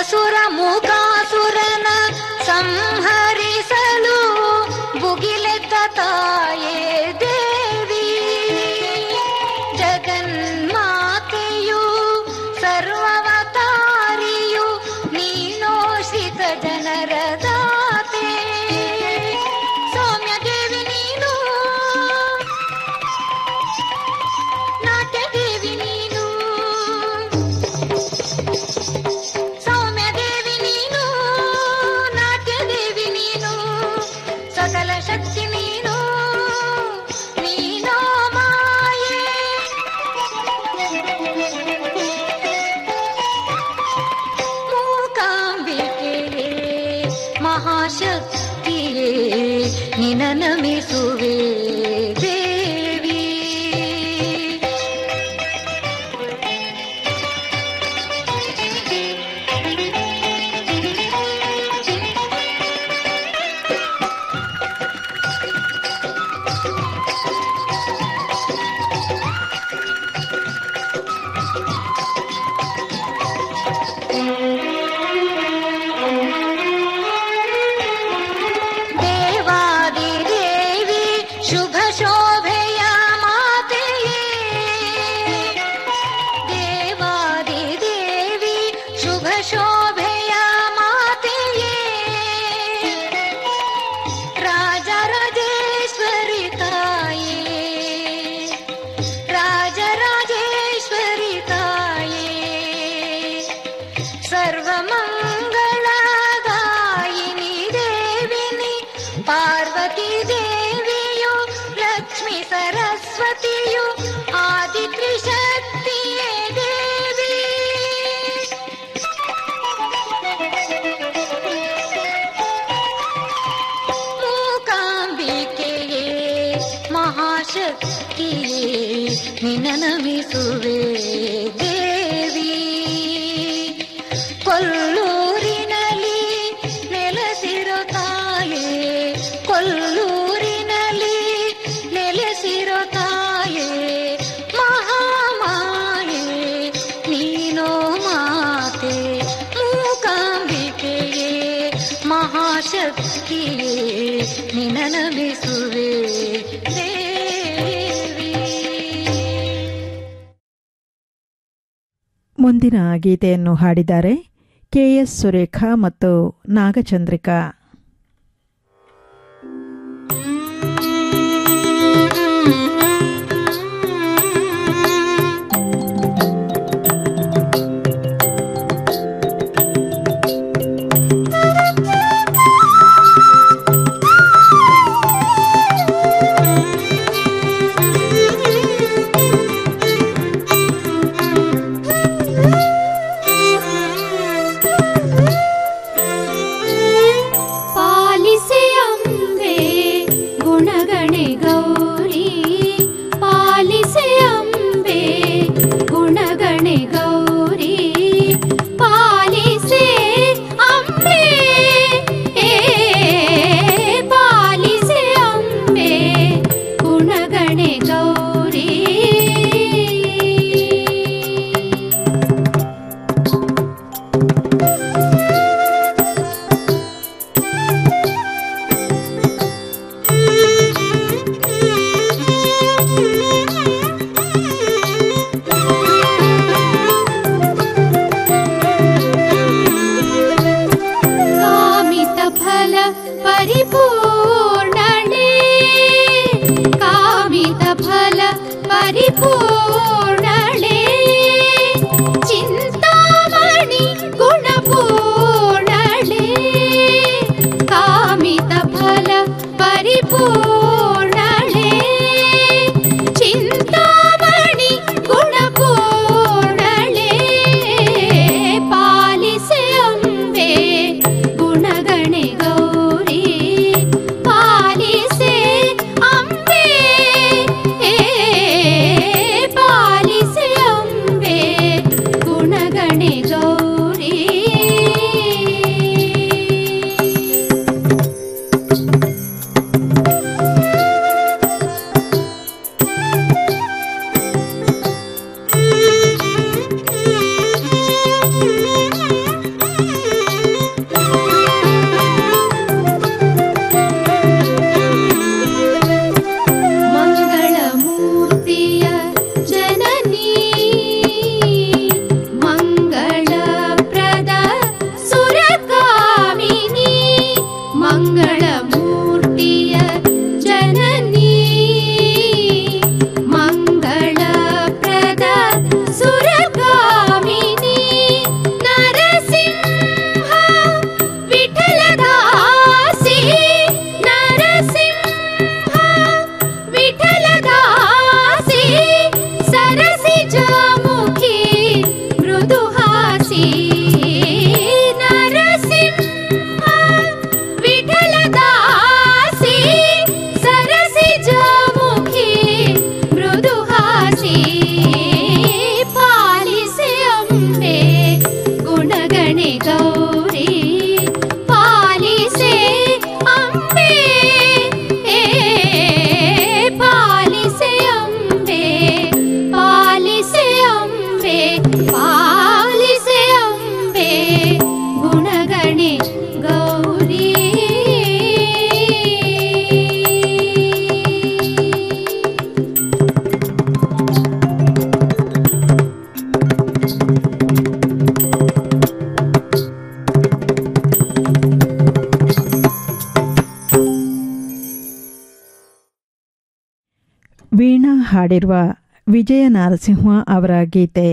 ಅಸುರ ಮೂಕಾಸುರನ ಸಂಹರಿಸಲು ಬುಗಿಲೆದ್ದ ತಾಯೇ ದೇವಿ ಜಗನ್ಮಾತೆಯು ಸರ್ವವತಾರಿಯು ನೀನೋ ಶ್ರಿತ ಜನರ ದಾತೆ ಸೌಮ್ಯ ದೇವಿ ನೀನು ನಾಟ್ಯ ದೇವಿ ನೀನು ಸೌಮ್ಯ ದೇವಿ ನೀನು ನಾಟ್ಯ ದೇವಿ ನೀನು ಸಕಲ ಶಕ್ತಿ ನೀನು ನೀನೋ ಮಾಯೆ ಮೂಕಾಂಬಿಕೆಯೇ ಮಹಾಶಕ್ತಿಯೇ ನಿನ ನಮಿಸುವೆ ದೇವಿ ದೇವಾದಿ ದೇವಿ ಶುಭ ಶೋಭೆಯ ಮಾತೆಯೇ ದೇವಾದಿ ದೇವಿ ಶುಭ ಶೋಭೆಯ ಮಾತೆಯೇ ರಾಜರಾಜೇಶ್ವರಿ ತಾಯೇ ರಾಜರಾಜೇಶ್ವರಿ ತಾಯೇ ಸರ್ವಮಂಗಳದಾಯಿನಿ ದೇವಿನಿ ಪಾರ್ವತಿ ದೇವಿಯು ಲಕ್ಷ್ಮಿ ಸರಸ್ವತಿಯು ಆದಿ ತ್ರಿಶಕ್ತಿಯೇ ದೇವಿ ಮೂಕಾಂಬಿಕೆಯೇ ಮಹಾಶಕ್ತಿಯೇ ನಿನ ನಮಿಸುವೆ ದೇವಿ ಕೊಲ್ಲೂರಿನಲ್ಲಿ ನೆಲೆಸಿರೋ ತಾಯೇ ಕೊಲ್ಲೂರಿನಲ್ಲಿ ನೆಲೆಸಿರೋ ತಾಯೇ ಮಹಾಮಾಯೆ ನೀನೋ ಮಾತೆ ಮೂಕಾಂಬಿಕೆಯೇ ಮಹಾಶಕ್ತಿಯೇ ನಿನ ನಮಿಸುವೆ ದೇವಿ ಮುಂದಿನ ಗೀತೆಯನ್ನು ಹಾಡಿದ್ದಾರೆ ಕೆಎಸ್ ಸುರೇಖಾ ಮತ್ತು ನಾಗಚಂದ್ರಿಕಾ ಪಾಲಿಸೆ ಅಂಬೆ ಗುಣಗಣೆ ಗೌರಿ ಪಾಲಿಸೆ ಅಂಬೆ ಗುಣಗಣೆ ಗೌರಿ ಪಾಲಿಸೆ ಅಂಬೆ ಏ, ಪಾಲಿಸೆ ಅಂಬೆ ಗುಣಗಣೆ ಗೌರಿ ಹಾಡಿರುವ ವಿಜಯ ನರಸಿಂಹ ಅವರ ಗೀತೆ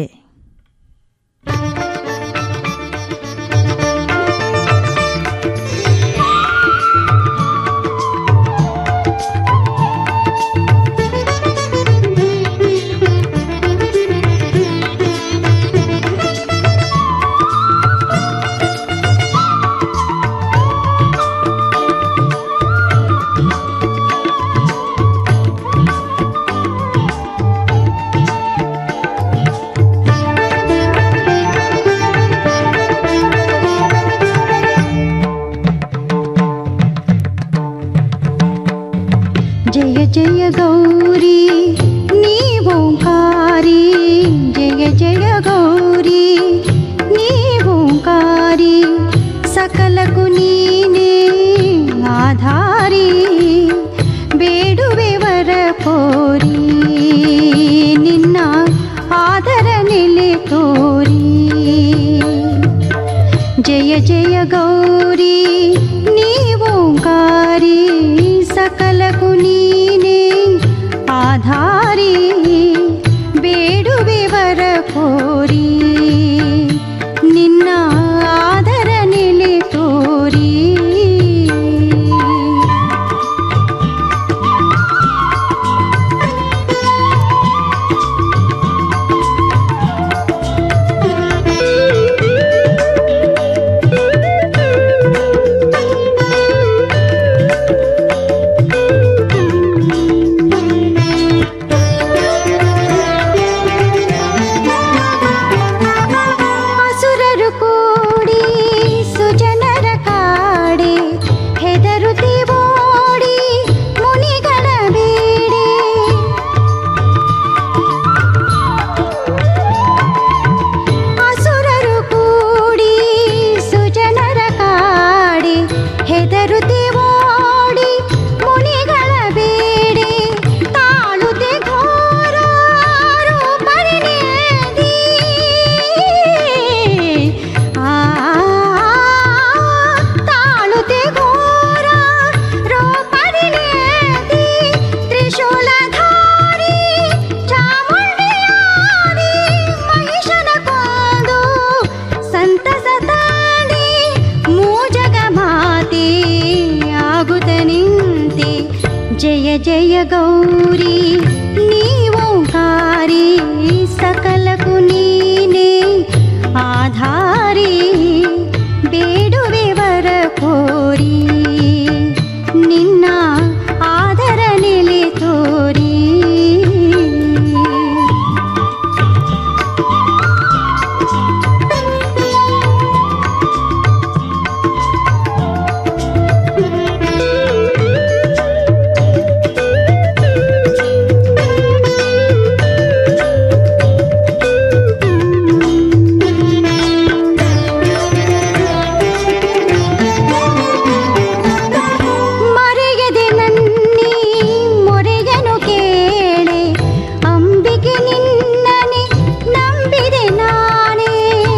ಜಯ ಜಯ ಗೌರಿ ನೀವೋಂಕಾರಿ ಜಯ ಜಯ ಗೌರಿ ನೀವೋಂಕಾರಿ ಸಕಲಕು ನೀನೇ ಆಧಾರಿ ಬೇಡುವೆ ವರ ಕೋರಿ ನಿನ್ನ ಆದರ ನೆಲೆ ತೋರಿ ಜಯ ಜಯ ಗೌರಿ ನೀವೋಂಕಾರಿ ಸಕಲಕು ನೀನೇ ಆಧಾರಿ ಬೇಡುವೆ ವರ ಕೋರಿ ನಿನ್ನ ಆದರ ನೆಲೆ ತೋರಿ ಅಸುರರು ಕೂಡಿ ಸುಜನರ ಕಾಡೆ ಹೆದರುತ್ತಿವೋಡಿ ಮುನಿಗಳ ಬೇಡೆ ಅಸುರರು ಕೂಡಿ ಸುಜನರ ಕಾಡೆ ಹೆದರುತ್ತಿವೋಡಿ ಮುನಿಗಳ ಬೇಡೆ ತಾಳುತ್ತೆ ಘೋರ ರೂಪರಿನೇದಿ ಆ ತಾಳುತ್ತೆ ಘೋರ ರೂಪರಿನೇದಿ ತ್ರಿಶೂಲಧಾರಿ ಚಾಮುಂಡಿಯಾದಿ ಮಹಿಷನ ಕೊಂದು ಸಂತಸ ತಾಡಿ ಮೂಜಗ ಮಾತೆ ಆಗುತ್ತ ನಿಂತೆ ಜಯ ಜಯ ಗೌರಿ ನೀವೋಂಕಾರಿ ಸಕಲಕು ನೀನೇ ಆಧಾರಿ ಬೇಡುವೆ ವರ ಕೋರಿ ನಿನ್ನ ಆದರ ನೆಲೆ ತೋರಿ ಮರೆಯದೆ ನನ್ನಿ ಮೊರೆಯನು ಕೇಳೆ ಅಂಬಿಗೆ ನಿನ್ನನೆ ನಂಬಿದೆ ನಾನೇ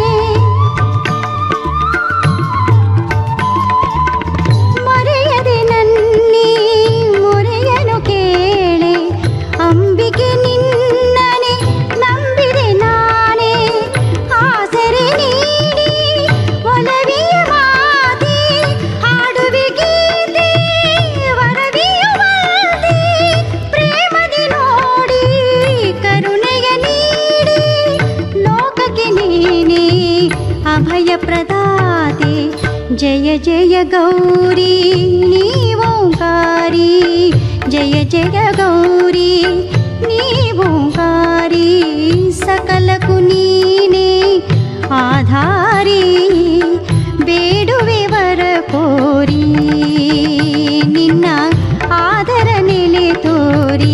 ಮರೆಯದೆ ನನ್ನಿ ಮೊರೆಯನು ಕೇಳೆ ಅಂಬಿಗೆ ನಿನ್ನನೆ ನಂಬಿದೆ ನಾನೇ ಆಸರೆ ನೀಡಿ ಒಲವಿಯ ಮಾತೆ ಹಾಡುವೆ ಗೀತೆ ವರವಿಯುವಂತೆ ಪ್ರೇಮದಿ ನೋಡಿ ಕರುಣೆಯ ನೀಡಿ ಲೋಕಕ್ಕೆ ನೀನೇ ಅಭಯ ಪ್ರದಾತೆ ಜಯ ಜಯ ಗೌರಿ ನೀವೋಂಕಾರಿ ಜಯ ಜಯ ಗೌರಿ ನೀವೋಂಕಾರಿ ಸಕಲಕು ನೀನೇ ಆಧಾರಿ ಬೇಡುವೆ ವರ ಕೋರಿ ನಿನ್ನ ಆದರ ನೆಲೆ ತೋರಿ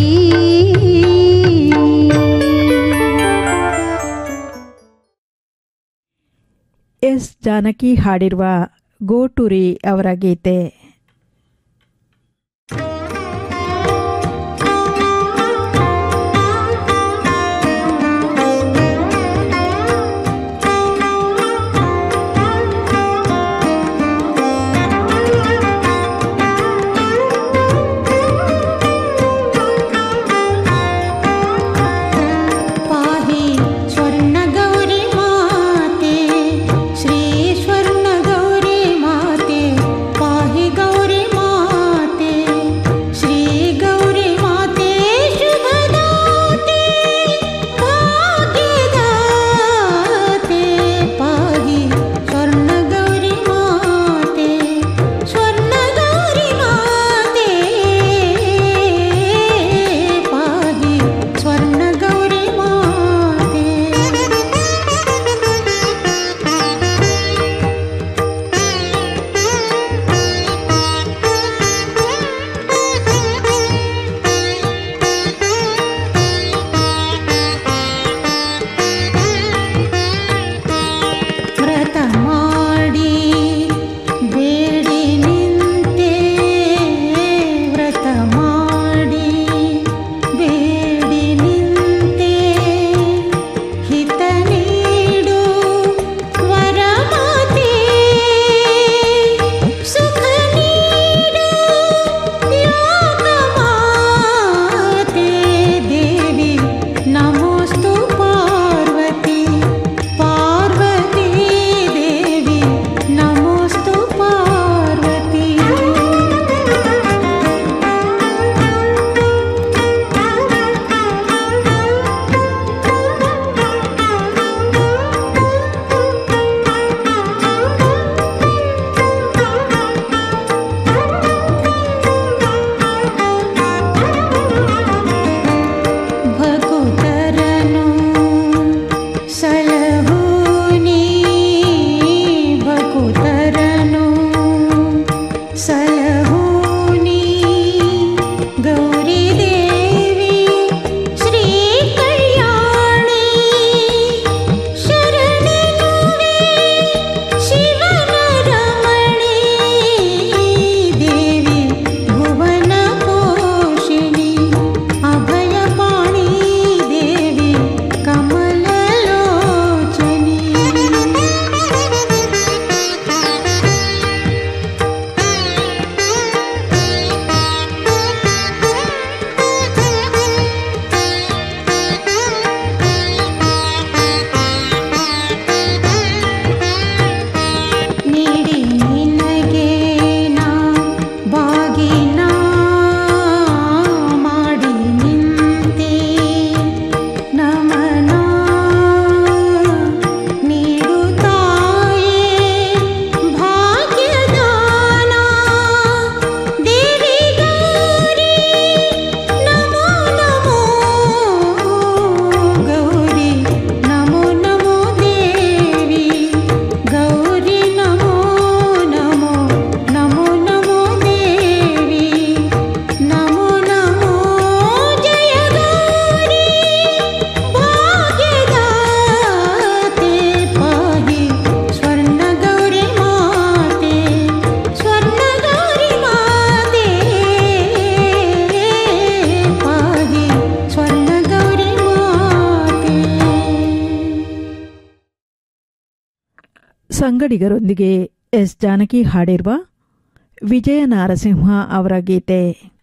ಎಸ್ ಜಾನಕಿ ಹಾಡಿರುವ ಗೋಟುರಿ ಅವರ ಗೀತೆ ಆ ಸಂಗಡಿಗರೊಂದಿಗೆ ಎಸ್ ಜಾನಕಿ ಹಾಡಿರುವ ವಿಜಯ ನಾರಸಿಂಹ ಅವರ ಗೀತೆ